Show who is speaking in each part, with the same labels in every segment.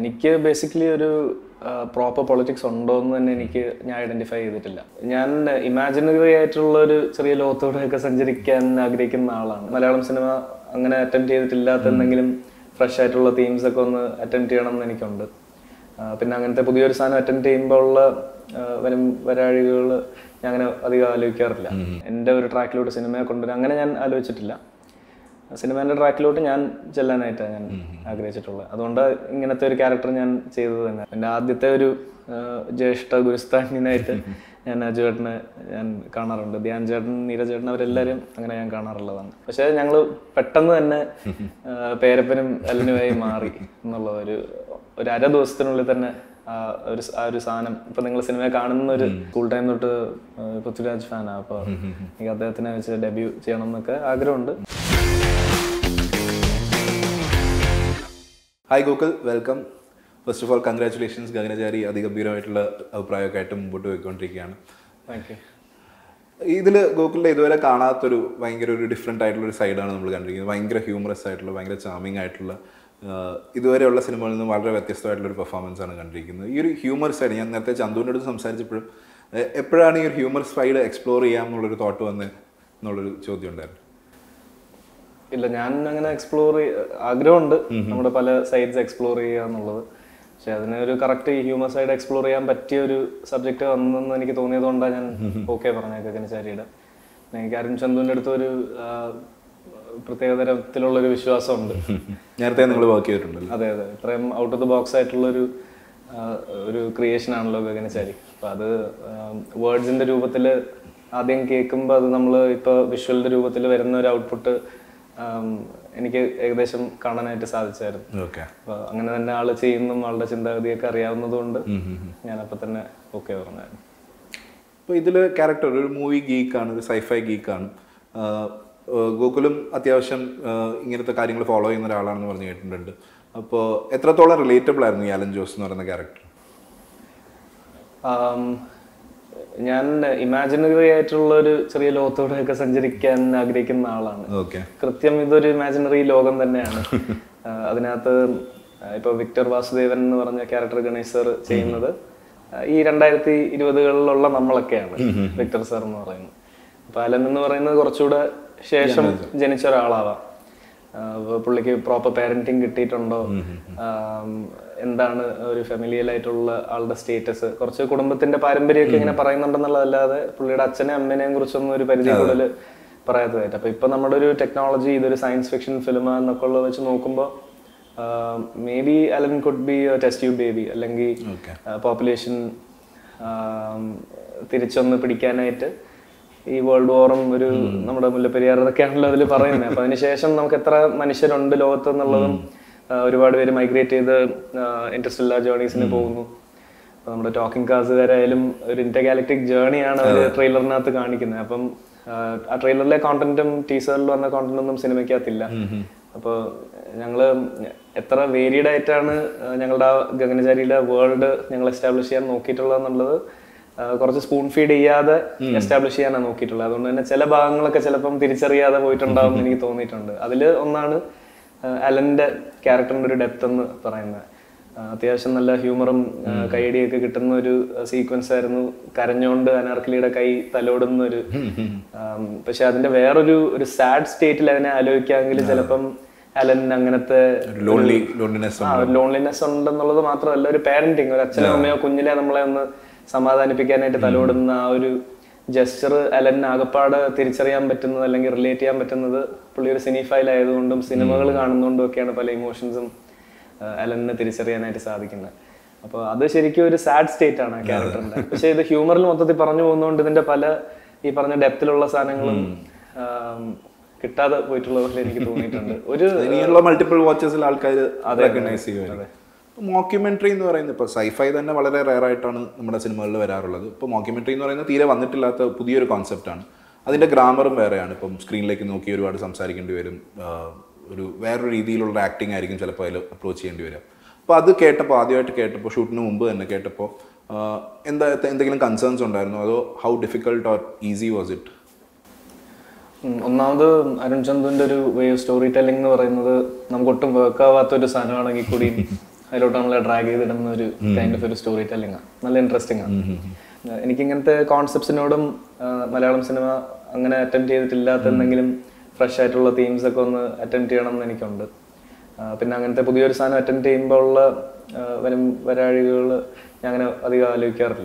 Speaker 1: എനിക്ക് ബേസിക്കലി ഒരു proper politics ഉണ്ടോ എന്ന് തന്നെ എനിക്ക് ഞാൻ ഐഡന്റിഫൈ ചെയ്തിട്ടില്ല ഞാൻ ഇമാജിനറി ആയിട്ടുള്ള ഒരു ചെറിയ ലോകത്തോടെയൊക്കെ സഞ്ചരിക്കാൻ ആഗ്രഹിക്കുന്ന ആളാണ് മലയാളം സിനിമ അങ്ങനെ അറ്റംപ്റ്റ് ചെയ്തിട്ടില്ലാത്ത എന്തെങ്കിലും ഫ്രഷ് ആയിട്ടുള്ള തീംസ് ഒക്കെ ഒന്ന് അറ്റംപ്റ്റ് ചെയ്യണം എന്ന് എനിക്കുണ്ട് ആ, പിന്നെ അങ്ങനത്തെ പുതിയൊരു സാധനം അറ്റൻഡ് ചെയ്യുമ്പോൾ ഉള്ള ആ, വരും വരാഴികൾ ഞാൻ അങ്ങനെ അധികം ആലോചിക്കാറില്ല എൻ്റെ ഒരു ട്രാക്കിലൂടെ സിനിമയെ കൊണ്ടുവരാൻ അങ്ങനെ ഞാൻ ആലോചിച്ചിട്ടില്ല സിനിമേൻ്റെ ട്രാക്കിലോട്ട് ഞാൻ ചെല്ലാനായിട്ടാണ് ഞാൻ ആഗ്രഹിച്ചിട്ടുള്ളത് അതുകൊണ്ട് ഇങ്ങനത്തെ ഒരു ക്യാരക്ടർ ഞാൻ ചെയ്തത് തന്നെ എൻ്റെ ആദ്യത്തെ ഒരു ആ, ജ്യേഷ്ഠ ഗുരുസ്ഥാനിനായിട്ട് ഞാൻ അജു ചേട്ടനെ ഞാൻ കാണാറുണ്ട് ധ്യാൻ ചേട്ടൻ നീരജ് ചേട്ടൻ അവരെല്ലാവരും അങ്ങനെ ഞാൻ കാണാറുള്ളതാണ് പക്ഷേ ഞങ്ങൾ പെട്ടെന്ന് തന്നെ ആ, പേരപ്പനും എല്ലനുമായി മാറി എന്നുള്ളത് ഒരു ഒരു അര ദിവസത്തിനുള്ളിൽ തന്നെ ആ ഒരു സ- ആ ഒരു സാധനം ഇപ്പൊ നിങ്ങൾ സിനിമ കാണുന്ന ഒരു സ്കൂൾ ടൈം തൊട്ട് ആ, പൃഥ്വിരാജ് ഫാനാണ് അപ്പോൾ എനിക്ക് അദ്ദേഹത്തിനെ വെച്ച് ഡെബ്യൂ ചെയ്യണം എന്നൊക്കെ ആഗ്രഹമുണ്ട്
Speaker 2: hi Gokul welcome first of all congratulations Gaganachari അതിഗംഭീരമായിട്ടുള്ള അഭിപ്രായമൊക്കെ ആയിട്ട് മുമ്പോട്ട് പോയിക്കൊണ്ടിരിക്കുകയാണ്
Speaker 1: താങ്ക് യു
Speaker 2: ഇതിൽ ഗോകുലിൻ്റെ ഇതുവരെ കാണാത്തൊരു ഭയങ്കര ഒരു ഡിഫറെൻ്റ് ആയിട്ടുള്ള ഒരു സൈഡാണ് നമ്മൾ കണ്ടിരിക്കുന്നത് ഭയങ്കര ഹ്യൂമറസ് ആയിട്ടുള്ള ഭയങ്കര ചാമിങ് ആയിട്ടുള്ള ആഹ്, ഇതുവരെയുള്ള സിനിമകളിൽ നിന്ന് വളരെ വ്യത്യസ്തമായിട്ടുള്ള ഒരു പെർഫോമൻസ് ആണ് കണ്ടിരിക്കുന്നത് ഈ ഒരു ഹ്യൂമർ സൈഡ് ഞാൻ നേരത്തെ ചന്തുവിൻ്റെ അടുത്ത് സംസാരിച്ചപ്പോഴും എ- എപ്പോഴാണ് ഈ ഒരു ഹ്യൂമർ സൈഡ് എക്സ്പ്ലോർ ചെയ്യാം എന്നുള്ളൊരു തോട്ട് വന്ന് എന്നുള്ളൊരു ചോദ്യം ഉണ്ടായിരുന്നു
Speaker 1: ഇല്ല ഞാൻ അങ്ങനെ എക്സ്പ്ലോർ ആഗ്രഹമുണ്ട് നമ്മുടെ പല സൈഡ്സ് എക്സ്പ്ലോർ ചെയ്യുക എന്നുള്ളത് പക്ഷെ അതിന് ഒരു കറക്റ്റ് ഹ്യൂമർ സൈഡ് എക്സ്പ്ലോർ ചെയ്യാൻ പറ്റിയ ഒരു സബ്ജക്റ്റ് വന്നെന്ന് എനിക്ക് തോന്നിയത് കൊണ്ടാണ് ഞാൻ ഓക്കെ പറഞ്ഞത് ഗഗനചാരിയുടെ പിന്നെ എനിക്ക് അരുൺ ചന്തുവിൻ്റെ അടുത്ത് ഒരു ആ, പ്രത്യേക തരത്തിലുള്ളൊരു വിശ്വാസമുണ്ട്
Speaker 2: നേരത്തെ നിങ്ങൾ വർക്ക് ചെയ്തിട്ടുണ്ടല്ലോ
Speaker 1: അതെ അതെ ഇത്രയും ഔട്ട് ഓഫ് ദ ബോക്സ് ആയിട്ടുള്ള ഒരു ഒരു ക്രിയേഷൻ ആണല്ലോ ഗഗനചാരി അപ്പൊ അത് വേർഡ്സിന്റെ രൂപത്തിൽ ആദ്യം കേൾക്കുമ്പോൾ അത് നമ്മൾ ഇപ്പോൾ വിഷ്വലിന്റെ രൂപത്തിൽ വരുന്ന ഒരു ഔട്ട്പുട്ട് എനിക്ക് ഏകദേശം കാണാനായിട്ട് സാധിച്ചായിരുന്നു
Speaker 2: ഓക്കെ
Speaker 1: അപ്പൊ അങ്ങനെ തന്നെ ആള് ചെയ്യുന്നതും ആളുടെ ചിന്താഗതിയൊക്കെ അറിയാവുന്നതുകൊണ്ട് ഞാനപ്പോൾ തന്നെ ഓക്കെ പറഞ്ഞായിരുന്നു
Speaker 2: അപ്പോൾ ഇതിൽ ക്യാരക്ടർ ഒരു മൂവി ഗീക്കാണ് ഒരു സൈഫൈ ഗീക്കാണ് ഗോകുലും അത്യാവശ്യം ആഹ് ഇങ്ങനത്തെ കാര്യങ്ങൾ ഫോളോ ചെയ്യുന്ന ഒരാളാണെന്ന് പറഞ്ഞു കേട്ടിട്ടുണ്ട് അപ്പോൾ എത്രത്തോളം റിലേറ്റബിൾ ആയിരുന്നു ഈ അലൻ ജോസ് എന്ന് പറയുന്ന ക്യാരക്ടർ
Speaker 1: ആം, ഞാൻ ഇമാജിനറി ആയിട്ടുള്ള ഒരു ചെറിയ ലോകത്തോടെയൊക്കെ സഞ്ചരിക്കാൻ ആഗ്രഹിക്കുന്ന ആളാണ്
Speaker 2: ഓക്കെ
Speaker 1: കൃത്യം ഇതൊരു ഇമാജിനറി ലോകം തന്നെയാണ് ആ, അതിനകത്ത് ആ, ഇപ്പൊ വിക്ടർ വാസുദേവൻ എന്ന് പറഞ്ഞ ക്യാരക്ടർ ഗണേഷ് സർ ചെയ്യുന്നത് ആ, ഈ രണ്ടായിരത്തി ഇരുപതുകളിലുള്ള നമ്മളൊക്കെയാണ് വിക്ടർ സർ എന്ന് പറയുന്നത് അപ്പൊ അലൻ എന്ന് പറയുന്നത് കുറച്ചുകൂടെ ശേഷം ജനിച്ച ഒരാളാവാം ആ, അപ്പൊ പുള്ളിക്ക് പ്രോപ്പർ പാരന്റിങ് കിട്ടിയിട്ടുണ്ടോ ആം, എന്താണ് ഒരു ഫെമിലിയൽ ആയിട്ടുള്ള ആളുടെ സ്റ്റേറ്റസ് കുറച്ച് കുടുംബത്തിന്റെ പാരമ്പര്യമൊക്കെ ഇങ്ങനെ പറയുന്നുണ്ടെന്നുള്ളതല്ലാതെ പുള്ളിയുടെ അച്ഛനെയും അമ്മേനെയും കുറിച്ചൊന്നും ഒരു പരിധി കൂടുതൽ പറയാത്തതായിട്ട് അപ്പൊ ഇപ്പൊ നമ്മുടെ ഒരു ടെക്നോളജി ഇതൊരു സയൻസ് ഫിക്ഷൻ ഫിലിം എന്നൊക്കെ ഉള്ളത് വെച്ച് നോക്കുമ്പോൾ maybe Alan could be test you baby അല്ലെങ്കിൽ
Speaker 2: Okay.
Speaker 1: പോപ്പുലേഷൻ തിരിച്ചൊന്ന് പിടിക്കാനായിട്ട് ഈ വേൾഡ് വാറും ഒരു നമ്മുടെ മുല്ലപ്പെരിയാർ ഇതൊക്കെയാണല്ലോ അതിൽ പറയുന്നത് അപ്പൊ അതിനുശേഷം നമുക്ക് എത്ര മനുഷ്യരുണ്ട് ലോകത്ത് എന്നുള്ളതും ആ, ഒരുപാട് പേര് മൈഗ്രേറ്റ് ചെയ്ത് ഇൻട്രസ്റ്റ്ല്ല ജേർണീസിന് പോകുന്നു അപ്പൊ നമ്മുടെ ടോക്കിംഗ് കാസുകാരായാലും ഒരു ഇന്റർഗാലക്ടിക് ജേർണിയാണ് അവർ ട്രെയിലറിനകത്ത് കാണിക്കുന്നത് അപ്പം ആ, ആ ട്രെയിലറിലെ കോണ്ടന്റും ടീസറിൽ വന്ന കോണ്ടന്റും ഒന്നും സിനിമയ്ക്കകത്തില്ല അപ്പോൾ ഞങ്ങള് എത്ര വേരിയഡ് ആയിട്ടാണ് ആ, ഞങ്ങളുടെ ആ ഗഗനചാരിയുടെ വേൾഡ് ഞങ്ങൾ എസ്റ്റാബ്ലിഷ് ചെയ്യാൻ നോക്കിയിട്ടുള്ളത് എന്നുള്ളത് ആ, കുറച്ച് സ്പൂൺ ഫീഡ് ചെയ്യാതെ എസ്റ്റാബ്ലിഷ് ചെയ്യാനാണ് നോക്കിയിട്ടുള്ളത് അതുകൊണ്ട് തന്നെ ചില ഭാഗങ്ങളൊക്കെ ചിലപ്പം തിരിച്ചറിയാതെ പോയിട്ടുണ്ടാവും എന്ന് എനിക്ക് തോന്നിയിട്ടുണ്ട് അതിൽ ഒന്നാണ് ആ, അലന്റെ ക്യാരക്ടറിന്റെ ഒരു ഡെപ്ത് എന്ന് പറയുന്നത് ആ, അത്യാവശ്യം നല്ല ഹ്യൂമറും ആ, കൈയടിയൊക്കെ കിട്ടുന്ന ഒരു സീക്വൻസ് ആയിരുന്നു കരഞ്ഞോണ്ട് അനാർക്കലിയുടെ കൈ തലോടുന്ന ഒരു ആം, പക്ഷെ അതിന്റെ വേറൊരു ഒരു സാഡ് സ്റ്റേറ്റിൽ അതിനെ ആലോചിക്കാമെങ്കിൽ ചിലപ്പം അലൻ അങ്ങനത്തെ
Speaker 2: ലോൺലി ലോൺലിനെസ്
Speaker 1: ആ ഒരു ലോൺലിനെസ് ഉണ്ടെന്നുള്ളത് മാത്രമല്ല ഒരു പാരന്റിങ് ഒരു അച്ഛനോ അമ്മയോ കുഞ്ഞിലെ നമ്മളെ ഒന്ന് സമാധാനിപ്പിക്കാനായിട്ട് തലോടുന്ന ആ ഒരു ജസ്റ്റർ അലൻ ആകപ്പാട് തിരിച്ചറിയാൻ പറ്റുന്നത് അല്ലെങ്കിൽ റിലേറ്റ് ചെയ്യാൻ പറ്റുന്നത് പുള്ളി ഒരു സിനിഫൈൽ ആയതുകൊണ്ടും സിനിമകൾ കാണുന്നതുകൊണ്ടും ഒക്കെയാണ് പല ഇമോഷൻസും അലനിന് തിരിച്ചറിയാനായിട്ട് സാധിക്കുന്നത് അപ്പോൾ അത് ശരിക്കും ഒരു സാഡ് സ്റ്റേറ്റ് ആണ് ആ ക്യാരക്ടറിന്റെ പക്ഷെ ഇത് ഹ്യൂമറിൽ മൊത്തത്തിൽ പറഞ്ഞു പോകുന്നതുകൊണ്ട് ഇതിന്റെ പല ഈ പറഞ്ഞ ഡെപ്തിലുള്ള സാധനങ്ങളും ആം, കിട്ടാതെ പോയിട്ടുള്ള പോലെ എനിക്ക് തോന്നിയിട്ടുണ്ട് ഒരു
Speaker 2: ഇനിയുള്ള മൾട്ടിപ്പിൾ വാച്ചസിൽ ആൾക്കാർ റെക്കഗ്നൈസ് ചെയ്യുമായിരുന്നു മോക്യുമെന്ററി എന്ന് പറയുന്നത് ഇപ്പോൾ സൈഫൈ തന്നെ വളരെ റയർ ആയിട്ടാണ് നമ്മുടെ സിനിമകളിൽ വരാറുള്ളത് ഇപ്പോൾ മോക്യുമെന്ററി എന്ന് പറയുന്നത് തീരെ വന്നിട്ടില്ലാത്ത പുതിയൊരു കോൺസെപ്റ്റാണ് അതിൻ്റെ ഗ്രാമറും വേറെയാണ് ഇപ്പം സ്ക്രീനിലേക്ക് നോക്കി ഒരുപാട് സംസാരിക്കേണ്ടി വരും ആഹ് ഒരു വേറൊരു രീതിയിലുള്ള ആക്ടിങ് ആയിരിക്കും ചിലപ്പോൾ അതിൽ അപ്രോച്ച് ചെയ്യേണ്ടി വരിക അപ്പോൾ അത് കേട്ടപ്പോൾ ആദ്യമായിട്ട് കേട്ടപ്പോൾ ഷൂട്ടിന് മുമ്പ് തന്നെ കേട്ടപ്പോൾ ആഹ് എന്താ എന്തെങ്കിലും കൺസേൺസ് ഉണ്ടായിരുന്നോ അതോ how difficult or easy was it
Speaker 1: um, ഒന്നാമത് അരുൺ ചന്തുവിന്റെ ഒരു വേ ഓഫ് സ്റ്റോറി ടെല്ലിംഗ് എന്ന് പറയുന്നത് നമുക്ക് ഒട്ടും വർക്ക് ആവാത്ത ഒരു സാധനമാണെങ്കിൽ കൂടി അതിലോട്ട് നമ്മളെ ഡ്രാഗ് ചെയ്തിടുന്ന ഒരു കൈൻഡ് ഓഫ് ഒരു സ്റ്റോറി ടെല്ലിംഗ് നല്ല ഇൻട്രസ്റ്റിംഗ് ആണ് എനിക്ക് ഇങ്ങനത്തെ കോൺസെപ്റ്റ്സിനോടും മലയാളം സിനിമ അങ്ങനെ അറ്റംപ്റ്റ് ചെയ്തിട്ടില്ലാത്ത എന്തെങ്കിലും ഫ്രഷ് ആയിട്ടുള്ള തീംസ് ഒക്കെ ഒന്ന് അറ്റംപ്റ്റ് ചെയ്യണം എന്ന് എനിക്കുണ്ട് ആ, പിന്നെ അങ്ങനത്തെ പുതിയൊരു സാധനം അറ്റംപ്റ്റ് ചെയ്യുമ്പോൾ ഉള്ള ആ, വരും വരാഴികൾ ഞാൻ അങ്ങനെ അധികം ആലോചിക്കാറില്ല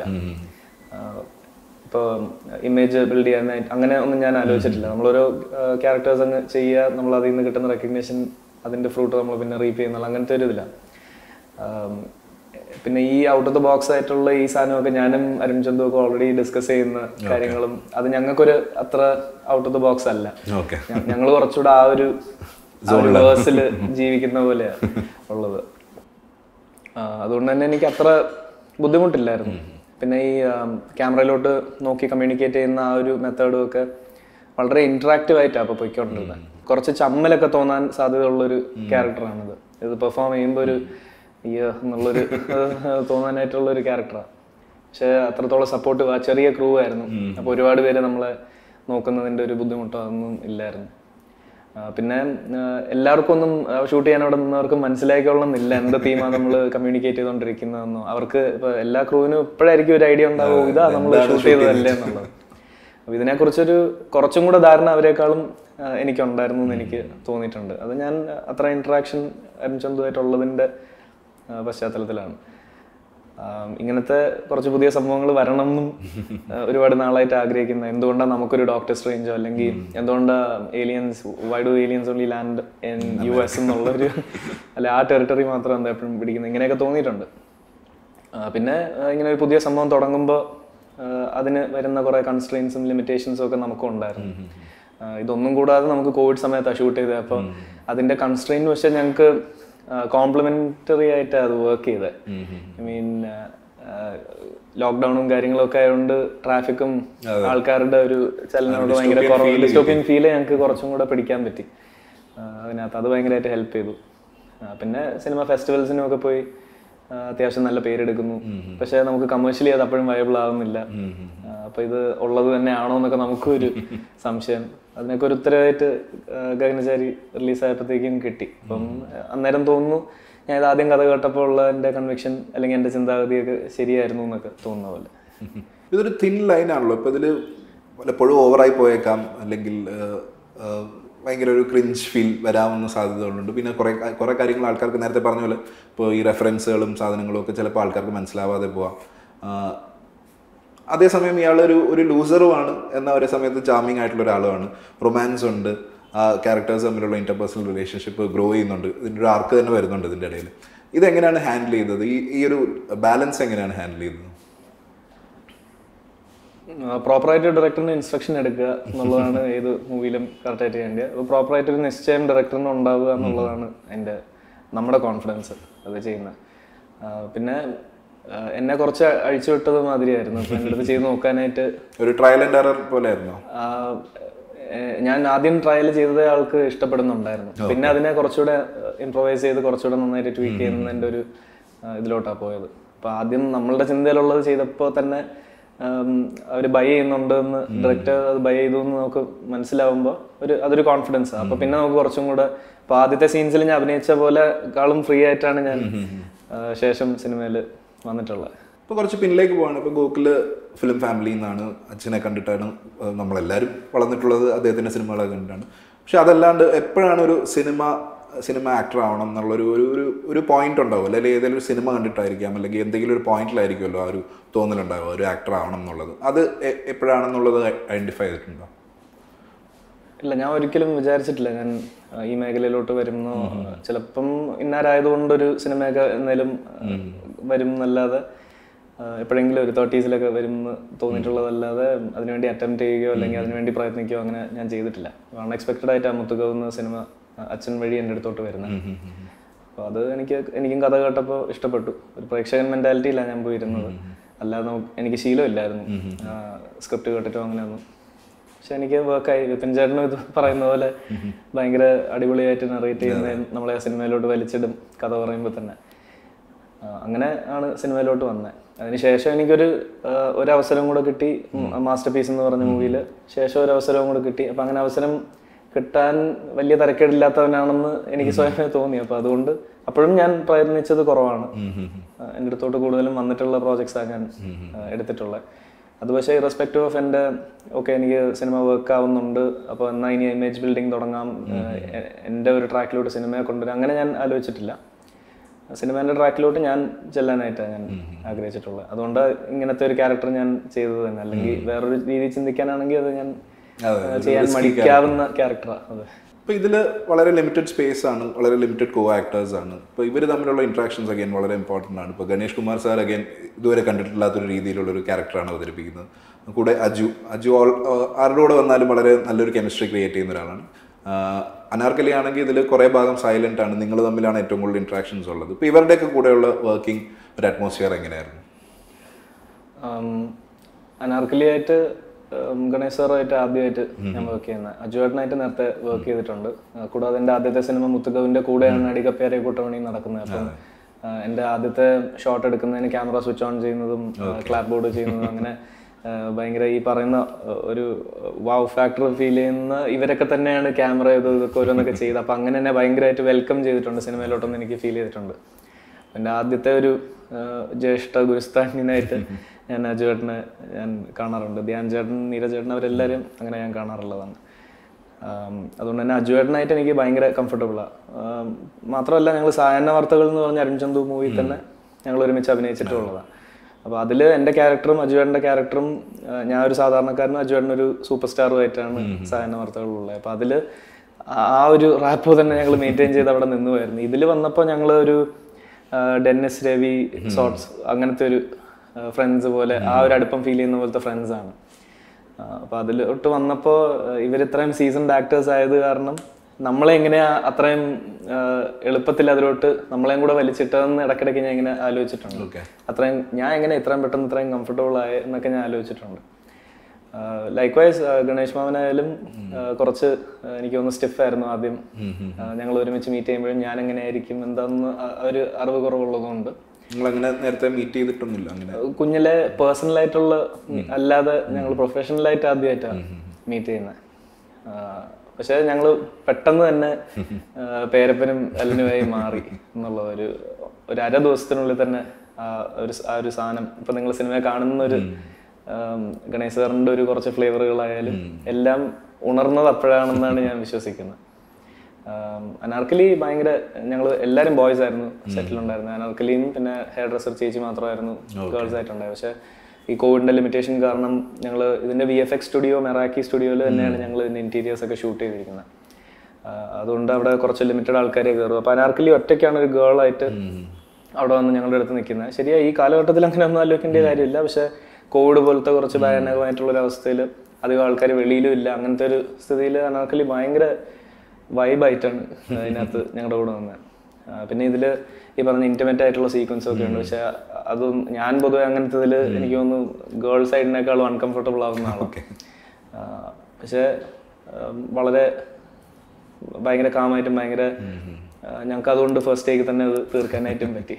Speaker 1: ഇപ്പോൾ ഇമേജ് ബിൽഡ് ചെയ്യാനായിട്ട് അങ്ങനെ ഒന്നും ഞാൻ ആലോചിച്ചിട്ടില്ല നമ്മളോരോ ക്യാരക്ടേഴ്സ് അങ്ങ് ചെയ്യുക നമ്മൾ അതിൽ നിന്ന് കിട്ടുന്ന റെക്കഗ്നേഷൻ അതിന്റെ ഫ്രൂട്ട് നമ്മൾ പിന്നെ റീപ്പ് ചെയ്യുന്നുള്ള അങ്ങനത്തെ ഒരു ഇതില്ല ആം, പിന്നെ ഈ ഔട്ട് ഓഫ് ദ ബോക്സ് ആയിട്ടുള്ള ഈ സാധനമൊക്കെ ഞാനും അരുൺ ചന്തു ഒക്കെ ഓൾറെഡി ഡിസ്കസ് ചെയ്യുന്ന കാര്യങ്ങളും അത് ഞങ്ങൾക്കൊരു അത്ര ഔട്ട് ഓഫ് ദ ബോക്സ് അല്ല
Speaker 2: ഓക്കെ
Speaker 1: ഞങ്ങൾ കുറച്ചുകൂടെ ആ ഒരു വേഴ്സിൽ ജീവിക്കുന്ന പോലെയാണ് ഉള്ളത് ആ, അതുകൊണ്ട് തന്നെ എനിക്ക് അത്ര ബുദ്ധിമുട്ടില്ലായിരുന്നു പിന്നെ ഈ ക്യാമറയിലോട്ട് നോക്കി കമ്മ്യൂണിക്കേറ്റ് ചെയ്യുന്ന ആ ഒരു മെത്തേഡും ഒക്കെ വളരെ ഇന്ററാക്റ്റീവ് ആയിട്ടാണ് അപ്പോൾ പൊയ്ക്കൊണ്ടിരുന്നത് കുറച്ച് ചമ്മലൊക്കെ തോന്നാൻ സാധ്യതയുള്ളൊരു ക്യാരക്ടറാണിത് ഇത് പെർഫോം ചെയ്യുമ്പോൾ ഒരു അയ്യോ എന്നുള്ളൊരു തോന്നാനായിട്ടുള്ള ഒരു ക്യാരക്ടറാണ് പക്ഷെ അത്രത്തോളം സപ്പോർട്ട് ആ ചെറിയ ക്രൂ ആയിരുന്നു അപ്പോൾ ഒരുപാട് പേര് നമ്മളെ നോക്കുന്നതിൻ്റെ ഒരു ബുദ്ധിമുട്ടോ അതൊന്നും ഇല്ലായിരുന്നു ആ, പിന്നെ ആ, എല്ലാവർക്കും ഒന്നും ഷൂട്ട് ചെയ്യാൻ അവിടെ നിന്നവർക്ക് മനസ്സിലാക്കിക്കൊള്ളുന്നില്ല എന്ത് തീമാണ് നമ്മൾ കമ്മ്യൂണിക്കേറ്റ് ചെയ്തുകൊണ്ടിരിക്കുന്നതെന്നോ അവർക്ക് ഇപ്പൊ എല്ലാ ക്രൂവിനും ഇപ്പോഴായിരിക്കും ഒരു ഐഡിയ ഉണ്ടാവും ഇതാ നമ്മൾ ഷൂട്ട് ചെയ്തതല്ലേ എന്നുള്ളത് അപ്പൊ ഇതിനെക്കുറിച്ചൊരു കുറച്ചും കൂടെ ധാരണ അവരെക്കാളും ആ, എനിക്കുണ്ടായിരുന്നു എന്ന് എനിക്ക് തോന്നിയിട്ടുണ്ട് അത് ഞാൻ അത്ര ഇന്ററാക്ഷൻ അരുൺചന്തുമായിട്ടുള്ളതിന്റെ ആ, പശ്ചാത്തലത്തിലാണ് ആം, ഇങ്ങനത്തെ കുറച്ച് പുതിയ സംഭവങ്ങൾ വരണം എന്നും ആ, ഒരുപാട് നാളായിട്ട് ആഗ്രഹിക്കുന്ന എന്തുകൊണ്ടാണ് നമുക്കൊരു ഡോക്ടർ സ്ട്രേഞ്ചോ അല്ലെങ്കിൽ എന്തുകൊണ്ടാണ് aliens why do aliens only land in U S എന്നുള്ളൊരു അല്ലെ ആ ടെറിട്ടറി മാത്രം എന്താ എപ്പോഴും പിടിക്കുന്നത് ഇങ്ങനെയൊക്കെ തോന്നിയിട്ടുണ്ട് ആ, പിന്നെ ആ, ഇങ്ങനെ ഒരു പുതിയ സംഭവം തുടങ്ങുമ്പോൾ അതിന് വരുന്ന കുറേ കൺസ്ട്രെയിൻസും ലിമിറ്റേഷൻസും ഒക്കെ നമുക്കും ഉണ്ടായിരുന്നു ആ, ഇതൊന്നും കൂടാതെ നമുക്ക് കോവിഡ് സമയത്താണ് ഷൂട്ട് ചെയ്തത് അപ്പം അതിന്റെ കൺസ്ട്രെയിൻ പക്ഷേ ഞങ്ങൾക്ക് കോംപ്ലിമെന്ററി ആയിട്ട് അത് വർക്ക് ചെയ്തത് ഐ മീൻ ലോക്ക്ഡൌണും കാര്യങ്ങളൊക്കെ ആയതുകൊണ്ട് ട്രാഫിക്കും ആൾക്കാരുടെ ഒരു ചലനോട് ഭയങ്കര കുറവ് ഡിസ്റ്റോപ്പിയൻ ഫീല് ഞങ്ങൾക്ക് കുറച്ചും കൂടെ പിടിക്കാൻ പറ്റി ആ, അതിനകത്ത് അത് ഭയങ്കരമായിട്ട് ഹെൽപ്പ് ചെയ്തു ആ, പിന്നെ സിനിമ ഫെസ്റ്റിവൽസിനും ഒക്കെ പോയി ആ, അത്യാവശ്യം നല്ല പേരെടുക്കുന്നു പക്ഷെ നമുക്ക് കമേഴ്ഷ്യലി അത് അപ്പോഴും വയബിൾ ആവുന്നില്ല ആ, അപ്പൊ ഇത് ഉള്ളത് തന്നെയാണോ എന്നൊക്കെ നമുക്കും ഒരു സംശയം അതിനൊക്കെ ഒരു ഉത്തരവായിട്ട് ആ, ഗഗനചാരി റിലീസ് ആയപ്പോഴത്തേക്കും കിട്ടി അപ്പം ആ, അന്നേരം തോന്നുന്നു ഞാൻ ഇത് ആദ്യം കഥ കേട്ടപ്പോൾ ഉള്ള എൻ്റെ കൺവിക്ഷൻ അല്ലെങ്കിൽ എൻ്റെ ചിന്താഗതിയൊക്കെ ശരിയായിരുന്നു എന്നൊക്കെ തോന്നുന്ന പോലെ
Speaker 2: ഇതൊരു തിൻ ലൈൻ ആണല്ലോ ഇപ്പൊ ഇതില് പലപ്പോഴും ഓവറായി പോയേക്കാം അല്ലെങ്കിൽ ഏഹ്, ഏഹ്, ഭയങ്കര ഒരു ക്രിഞ്ച് ഫീൽ വരാവുന്ന സാധ്യതകളുണ്ട് പിന്നെ കുറെ കുറെ കാര്യങ്ങൾ ആൾക്കാർക്ക് നേരത്തെ പറഞ്ഞ പോലെ ഇപ്പോൾ ഈ റെഫറൻസുകളും സാധനങ്ങളും ഒക്കെ ചിലപ്പോൾ ആൾക്കാർക്ക് മനസ്സിലാവാതെ പോവാം ആഹ്, അതേസമയം ഇയാളൊരു ഒരു ലൂസറുമാണ് എന്ന ഒരേ സമയത്ത് ചാമിങ് ആയിട്ടുള്ള ഒരാളുമാണ് റൊമാൻസ് ഉണ്ട് ആ ക്യാരക്ടേഴ്സ് തമ്മിലുള്ള ഇന്റർപേഴ്സണൽ റിലേഷൻഷിപ്പ് ഗ്രോ ചെയ്യുന്നുണ്ട് ഇതിൻ്റെ ഒരു ആർക്ക് തന്നെ വരുന്നുണ്ട് ഇതിൻ്റെ ഇടയിൽ ഇതെങ്ങനെയാണ് ഹാൻഡിൽ ചെയ്തത് ഈ ഈ ഒരു ബാലൻസ് എങ്ങനെയാണ് ഹാൻഡിൽ ചെയ്തത്
Speaker 1: പ്രോപ്പറായിട്ട് ഡയറക്ടറിന് ഇൻസ്ട്രക്ഷൻ എടുക്കുക എന്നുള്ളതാണ് ഏത് മൂവിയിലും കറക്റ്റായിട്ട് ചെയ്യേണ്ടത് അപ്പോൾ പ്രോപ്പറായിട്ട് ഒരു നിശ്ചയം ഡയറക്ടറിന് ഉണ്ടാവുക എന്നുള്ളതാണ് എൻ്റെ നമ്മുടെ കോൺഫിഡൻസ് അത് ചെയ്യുന്നത് ആ, പിന്നെ ആ, എന്നെ കുറച്ച് അഴിച്ചു വിട്ടത് മാതിരിയായിരുന്നു അപ്പോൾ എൻ്റെ അടുത്ത് ചെയ്ത് നോക്കാനായിട്ട്
Speaker 2: ഒരു ട്രയൽ ആൻഡ് എറർ പോലെ ആയിരുന്നോ
Speaker 1: ആ, ഏഹ് ഞാൻ ആദ്യം ട്രയൽ ചെയ്തത് ആൾക്ക് ഇഷ്ടപ്പെടുന്നുണ്ടായിരുന്നു പിന്നെ അതിനെ കുറച്ചുകൂടെ ഇംപ്രവൈസ് ചെയ്ത് കുറച്ചുകൂടെ നന്നായിട്ട് ട്വീറ്റ് ചെയ്യുന്നതിൻ്റെ ഒരു ആ, ഇതിലോട്ടാണ് പോയത് അപ്പൊ ആദ്യം നമ്മളുടെ ചിന്തയിലുള്ളത് ചെയ്തപ്പോൾ തന്നെ അവർ ബൈ ചെയ്യുന്നുണ്ട് എന്ന് ഡയറക്റ്റ് അത് ബൈ ചെയ്തു എന്ന് നമുക്ക് മനസ്സിലാവുമ്പോൾ ഒരു അതൊരു കോൺഫിഡൻസ് അപ്പൊ പിന്നെ നമുക്ക് കുറച്ചും കൂടെ ഇപ്പൊ ആദ്യത്തെ സീൻസിൽ ഞാൻ അഭിനയിച്ച പോലെ കാളും ഫ്രീ ആയിട്ടാണ് ഞാൻ ആ, ശേഷം സിനിമയിൽ വന്നിട്ടുള്ളത്
Speaker 2: ഇപ്പോൾ കുറച്ച് പിന്നിലേക്ക് പോവാണ് ഇപ്പോൾ ഗോകുല് ഫിലിം ഫാമിലിയിൽ നിന്നാണ് അച്ഛനെ കണ്ടിട്ടാണ് ഏഹ്, നമ്മളെല്ലാവരും വളർന്നിട്ടുള്ളത് അദ്ദേഹത്തിൻ്റെ സിനിമകളൊക്കെ കണ്ടിട്ടാണ് പക്ഷെ അതല്ലാണ്ട് എപ്പോഴാണ് ഒരു സിനിമ സിനിമ ആക്ടർ ആവണം എന്നുള്ളൊരു ഒരു ഒരു ഒരു പോയിന്റ് ഉണ്ടാവും അല്ലെങ്കിൽ ഏതെങ്കിലും ഒരു സിനിമ കണ്ടിട്ടായിരിക്കാം അല്ലെങ്കിൽ എന്തെങ്കിലും ഒരു പോയിന്റിലായിരിക്കുമല്ലോ ആ ഒരു തോന്നലുണ്ടാവുക ഒരു ആക്ടർ ആവണം എന്നുള്ളത് അത് എ- എപ്പോഴാണെന്നുള്ളത് ഐഡന്റിഫൈ ചെയ്തിട്ടുണ്ടോ
Speaker 1: ഇല്ല ഞാൻ ഒരിക്കലും വിചാരിച്ചിട്ടില്ല ഞാൻ ആ, ഈ മേഖലയിലോട്ട് വരുന്നു ചിലപ്പം ഇന്നാരായതുകൊണ്ടൊരു സിനിമയൊക്കെ എന്നാലും വരും എന്നല്ലാതെ ആ, എപ്പോഴെങ്കിലും ഒരു തേർട്ടീസിലൊക്കെ വരും എന്ന് തോന്നിയിട്ടുള്ളതല്ലാതെ അതിനുവേണ്ടി അറ്റംപ്റ്റ് ചെയ്യുകയോ അല്ലെങ്കിൽ അതിനുവേണ്ടി പ്രയത്നിക്കുകയോ അങ്ങനെ ഞാൻ ചെയ്തിട്ടില്ല അൺഎക്സ്പെക്റ്റഡ് ആയിട്ട് മുത്തുകവുന്ന സിനിമ ആ, അച്ഛൻ വഴി എൻ്റെ അടുത്തോട്ട് വരുന്നത് അപ്പോൾ അത് എനിക്ക് എനിക്കും കഥ കേട്ടപ്പോൾ ഇഷ്ടപ്പെട്ടു ഒരു പ്രേക്ഷകൻ മെന്റാലിറ്റിയില്ല ഞാൻ പോയിരുന്നത് അല്ലാതെ നമുക്ക് എനിക്ക് ശീലമില്ലായിരുന്നു സ്ക്രിപ്റ്റ് കേട്ടിട്ടോ അങ്ങനെയൊന്നും പക്ഷെ എനിക്ക് വർക്കായി വിപിൻ ചേട്ടനും ഇത് പറയുന്ന പോലെ ഭയങ്കര അടിപൊളിയായിട്ട് നറേറ്റ് ചെയ്യുന്ന നമ്മളെ ആ സിനിമയിലോട്ട് വലിച്ചിടും കഥ പറയുമ്പോൾ തന്നെ ആ, അങ്ങനെ ആണ് സിനിമയിലോട്ട് വന്നത് അതിനുശേഷം എനിക്കൊരു ആ, ഒരു അവസരം കൂടെ കിട്ടി മാസ്റ്റർ പീസ് എന്ന് പറഞ്ഞ മൂവിയിൽ ശേഷം ഒരു അവസരവും കൂടെ കിട്ടി അപ്പം അങ്ങനെ അവസരം കിട്ടാൻ വലിയ തരക്കേടില്ലാത്തവനാണെന്ന് എനിക്ക് സ്വയമേ തോന്നി അപ്പോൾ അതുകൊണ്ട് അപ്പോഴും ഞാൻ പ്രയത്നിച്ചത് കുറവാണ് ആ, എൻ്റെ അടുത്തോട്ട് കൂടുതലും വന്നിട്ടുള്ള പ്രോജക്ട്സാണ് ഞാൻ ആ, എടുത്തിട്ടുള്ളത് അത് പക്ഷേ ഇറസ്പെക്റ്റീവ് ഓഫ് എൻ്റെ ഓക്കെ എനിക്ക് സിനിമ വർക്ക് ആവുന്നുണ്ട് അപ്പോൾ എന്നാൽ ഇനി ഇമേജ് ബിൽഡിംഗ് തുടങ്ങാം എ- എൻ്റെ ഒരു ട്രാക്കിലോട്ട് സിനിമയെ കൊണ്ടുവരാം അങ്ങനെ ഞാൻ ആലോചിച്ചിട്ടില്ല സിനിമേൻ്റെ ട്രാക്കിലോട്ട് ഞാൻ ചെല്ലാനായിട്ടാണ് ഞാൻ ആഗ്രഹിച്ചിട്ടുള്ളത് അതുകൊണ്ട് ഇങ്ങനത്തെ ഒരു ക്യാരക്ടർ ഞാൻ ചെയ്തത് തന്നെ അല്ലെങ്കിൽ വേറൊരു രീതി ചിന്തിക്കാനാണെങ്കിൽ അത് ഞാൻ
Speaker 2: അതെ,
Speaker 1: ആ, ചെയ്യാൻ മടിക്കാവുന്ന ക്യാരക്ടറാണ് അതെ
Speaker 2: അപ്പോൾ ഇതിൽ വളരെ ലിമിറ്റഡ് സ്പേസ് ആണ് വളരെ ലിമിറ്റഡ് കോ ആക്ടേഴ്സ് ആണ് ഇപ്പോൾ ഇവർ തമ്മിലുള്ള ഇൻട്രാക്ഷൻസ് അഗൈൻ വളരെ ഇമ്പോർട്ടൻ്റ് ആണ് ഇപ്പോൾ ഗണേഷ് കുമാർ സാർ അഗൈൻ ഇതുവരെ കണ്ടിട്ടില്ലാത്തൊരു രീതിയിലുള്ള ഒരു ക്യാരക്ടറാണ് അവതരിപ്പിക്കുന്നത് കൂടെ അജു അജു ഓൾ ആരുടെ കൂടെ വന്നാലും വളരെ നല്ലൊരു കെമിസ്ട്രി ക്രിയേറ്റ് ചെയ്യുന്ന ഒരാളാണ് ആഹ് അനാർക്കലി ആണെങ്കിൽ ഇതിൽ കുറേ ഭാഗം സൈലന്റ് ആണ് നിങ്ങൾ തമ്മിലാണ് ഏറ്റവും കൂടുതൽ ഇൻട്രാക്ഷൻസ് ഉള്ളത് ഇപ്പോൾ ഇവരുടെയൊക്കെ കൂടെയുള്ള വർക്കിംഗ് ഒരു അറ്റ്മോസ്ഫിയർ എങ്ങനെയായിരുന്നു
Speaker 1: അനാർക്കലിയായിട്ട് ഗണേശ് സാറുമായിട്ട് ആദ്യമായിട്ട് ഞാൻ വർക്ക് ചെയ്യുന്നത് അജുവേട്ടനായിട്ട് നേരത്തെ വർക്ക് ചെയ്തിട്ടുണ്ട് ആ, കൂടാതെ എൻ്റെ ആദ്യത്തെ സിനിമ മുത്തുകവിൻ്റെ കൂടെയാണ് അടികപ്പേരെ കൂട്ടമണി നടക്കുന്നത് അപ്പം ആ, എൻ്റെ ആദ്യത്തെ ഷോട്ട് എടുക്കുന്നതിന് ക്യാമറ സ്വിച്ച് ഓൺ ചെയ്യുന്നതും ക്ലാപ്പ് ബോർഡ് ചെയ്യുന്നതും അങ്ങനെ ആ, ഭയങ്കര ഈ പറയുന്ന ആ, ഒരു വാവ് ഫാക്ടർ ഫീൽ ചെയ്യുന്ന ഇവരൊക്കെ തന്നെയാണ് ക്യാമറ ഇത് ഇതൊക്കെ ഓരോന്നൊക്കെ ചെയ്ത് അപ്പം അങ്ങനെ എന്നെ ഭയങ്കരമായിട്ട് വെൽക്കം ചെയ്തിട്ടുണ്ട് സിനിമയിലോട്ടൊന്ന് എനിക്ക് ഫീൽ ചെയ്തിട്ടുണ്ട് എൻ്റെ ആദ്യത്തെ ഒരു ആ, ജ്യേഷ്ഠ ഗുരുസ്ഥാനിനായിട്ട് ഞാൻ അജുവേട്ടനെ ഞാൻ കാണാറുണ്ട് ധ്യാൻ ചേട്ടൻ നീരജേട്ടൻ അവരെല്ലാവരും അങ്ങനെ ഞാൻ കാണാറുള്ളതാണ് ആം, അതുകൊണ്ട് തന്നെ അജുവേട്ടനായിട്ട് എനിക്ക് ഭയങ്കര കംഫർട്ടബിളാണ് മാത്രമല്ല ഞങ്ങൾ സായന്ന വാർത്തകൾ എന്ന് പറഞ്ഞ അരുൺ ചന്തു മൂവി തന്നെ ഞങ്ങൾ ഒരുമിച്ച് അഭിനയിച്ചിട്ടുള്ളതാണ് അപ്പോൾ അതിൽ എൻ്റെ ക്യാരക്ടറും അജുവേട്ടൻ്റെ ക്യാരക്ടറും ആ, ഞാൻ ഒരു സാധാരണക്കാരനും അജുവേട്ടൻ ഒരു സൂപ്പർ സ്റ്റാറുമായിട്ടാണ് സായന്ന വാർത്തകളുള്ളത് അപ്പോൾ അതിൽ ആ ഒരു റാപ്പോ തന്നെ ഞങ്ങൾ മെയിൻറ്റെയിൻ ചെയ്ത് അവിടെ നിന്നുമായിരുന്നു ഇതിൽ വന്നപ്പോൾ ഞങ്ങൾ ഒരു ആ, ഡെന്നിസ് രവി സോട്ട്സ് അങ്ങനത്തെ ഒരു ഫ്രണ്ട്സ് പോലെ ആ ഒരു അടുപ്പം ഫീൽ ചെയ്യുന്ന പോലത്തെ ഫ്രണ്ട്സ് ആണ് ആ, അപ്പൊ അതിലോട്ട് വന്നപ്പോ ഇവർ ഇത്രയും സീസൺഡ് ആക്ടേഴ്സ് ആയത് കാരണം നമ്മളെ എങ്ങനെയാ അത്രയും ആ, എളുപ്പത്തിൽ അതിലോട്ട് നമ്മളെയും കൂടെ വലിച്ചിട്ടതെന്ന് ഇടയ്ക്കിടയ്ക്ക് ഞാൻ ഇങ്ങനെ ആലോചിച്ചിട്ടുണ്ട്
Speaker 2: ഓക്കെ
Speaker 1: അത്രയും ഞാൻ എങ്ങനെ ഇത്രയും പെട്ടെന്ന് ഇത്രയും കംഫർട്ടബിൾ ആയ എന്നൊക്കെ ഞാൻ ആലോചിച്ചിട്ടുണ്ട് ലൈക്ക് വൈസ് ഗണേഷ് മാമനായാലും ആ, കുറച്ച് ആ, എനിക്ക് തോന്നുന്നു സ്റ്റിഫ് ആയിരുന്നു ആദ്യം ഞങ്ങൾ ഒരുമിച്ച് മീറ്റ് ചെയ്യുമ്പോഴും ഞാൻ എങ്ങനെയായിരിക്കും എന്താണെന്ന് ആ- ഒരു അറിവ് കുറവുള്ളതുകൊണ്ട്
Speaker 2: നിങ്ങൾ അങ്ങനെ നേരത്തെ മീറ്റ് ചെയ്തിട്ടൊന്നുമില്ല അങ്ങനെ
Speaker 1: കുഞ്ഞിലെ പേഴ്സണൽ ആയിട്ടുള്ള അല്ലാതെ ഞങ്ങൾ പ്രൊഫഷണലായിട്ട് ആദ്യമായിട്ടാണ് മീറ്റ് ചെയ്യുന്നത് പക്ഷെ ഞങ്ങൾ പെട്ടെന്ന് തന്നെ ആ, പേരപ്പനും അല്ലനുമായി മാറി എന്നുള്ള ഒരു ഒരു അര ദിവസത്തിനുള്ളിൽ തന്നെ ആ ഒരു സ- ആ ഒരു സാധനം ഇപ്പൊ നിങ്ങൾ സിനിമ കാണുന്ന ഒരു ആം, ഗണേശ് സാറിന്റെ ഒരു കുറച്ച് ഫ്ലേവറുകളായാലും എല്ലാം ഉണർന്നത് അപ്പോഴാണെന്നാണ് ഞാൻ വിശ്വസിക്കുന്നത് ആം, അനാർക്കലി ഭയങ്കര ഞങ്ങൾ എല്ലാവരും ബോയ്സ് ആയിരുന്നു സെറ്റിലുണ്ടായിരുന്നത് അനാർക്കലിയും പിന്നെ ഹെയർ ഡ്രസ്സർ ചേച്ചി മാത്രമായിരുന്നു ഗേൾസ് ആയിട്ടുണ്ടായത് പക്ഷേ ഈ കോവിഡിന്റെ ലിമിറ്റേഷൻ കാരണം ഞങ്ങൾ ഇതിന്റെ V F X studio Meraki സ്റ്റുഡിയോയിൽ തന്നെയാണ് ഞങ്ങൾ ഇതിന്റെ ഇന്റീരിയേഴ്സ് ഒക്കെ ഷൂട്ട് ചെയ്തിരിക്കുന്നത് ആ, അതുകൊണ്ട് അവിടെ കുറച്ച് ലിമിറ്റഡ് ആൾക്കാരെ കയറും അപ്പോൾ അനാർക്കലി ഒറ്റയ്ക്കാണ് ഒരു ഗേൾ ആയിട്ട് അവിടെ വന്ന് ഞങ്ങളുടെ അടുത്ത് നിൽക്കുന്നത് ശരിയാ ഈ കാലഘട്ടത്തിൽ അങ്ങനെ ഒന്നും ആലോചിക്കേണ്ട കാര്യമില്ല പക്ഷെ കോവിഡ് പോലത്തെ കുറച്ച് ഭയാനകമായിട്ടുള്ള ഒരു അവസ്ഥയിൽ അധികം ആൾക്കാർ വെളിയിലും ഇല്ല അങ്ങനത്തെ ഒരു സ്ഥിതിയിൽ അനാർക്കലി ഭയങ്കര വൈബായിട്ടാണ് അതിനകത്ത് ഞങ്ങളുടെ കൂടെ വന്നത് ആ, പിന്നെ ഇതില് ഈ പറഞ്ഞ ഇന്റിമേറ്റ് ആയിട്ടുള്ള സീക്വൻസ് ഒക്കെ ഉണ്ട് പക്ഷെ അതും ഞാൻ പൊതുവെ അങ്ങനത്തെ ഇതിൽ എനിക്ക് തോന്നുന്നു ഗേൾ സൈഡിനേക്കാളും അൺകംഫർട്ടബിൾ ആവുന്ന ആളാണ് ആ, പക്ഷെ ആ, വളരെ ഭയങ്കര കാമായിട്ടും ഭയങ്കര ആ, ഞങ്ങൾക്ക് അതുകൊണ്ട് ഫസ്റ്റ് ടേക്ക് തന്നെ അത് തീർക്കാനായിട്ടും പറ്റി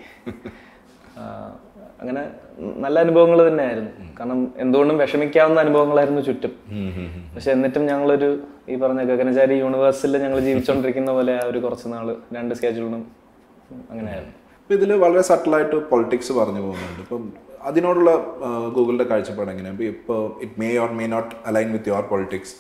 Speaker 1: ആ, അങ്ങനെ നല്ല അനുഭവങ്ങൾ തന്നെയായിരുന്നു കാരണം എന്തുകൊണ്ടും വിഷമിക്കാവുന്ന അനുഭവങ്ങളായിരുന്നു ചുറ്റും പക്ഷെ എന്നിട്ടും ഞങ്ങളൊരു ഈ പറഞ്ഞ ഗഗനചാരി യൂണിവേഴ്സിൽ ഞങ്ങൾ ജീവിച്ചുകൊണ്ടിരിക്കുന്ന പോലെ ആ ഒരു കുറച്ച് നാള് രണ്ട് സ്കെഡ്യൂളിനും അങ്ങനെയായിരുന്നു
Speaker 2: ഇപ്പം ഇതിൽ വളരെ സട്ടിലായിട്ട് പൊളിറ്റിക്സ് പറഞ്ഞു പോകുന്നുണ്ട് ഇപ്പം അതിനോടുള്ള ആ, ഗൂഗിളിന്റെ കാഴ്ചപ്പാട് എങ്ങനെയാണ് ഇപ്പോൾ it may or may not align with your politics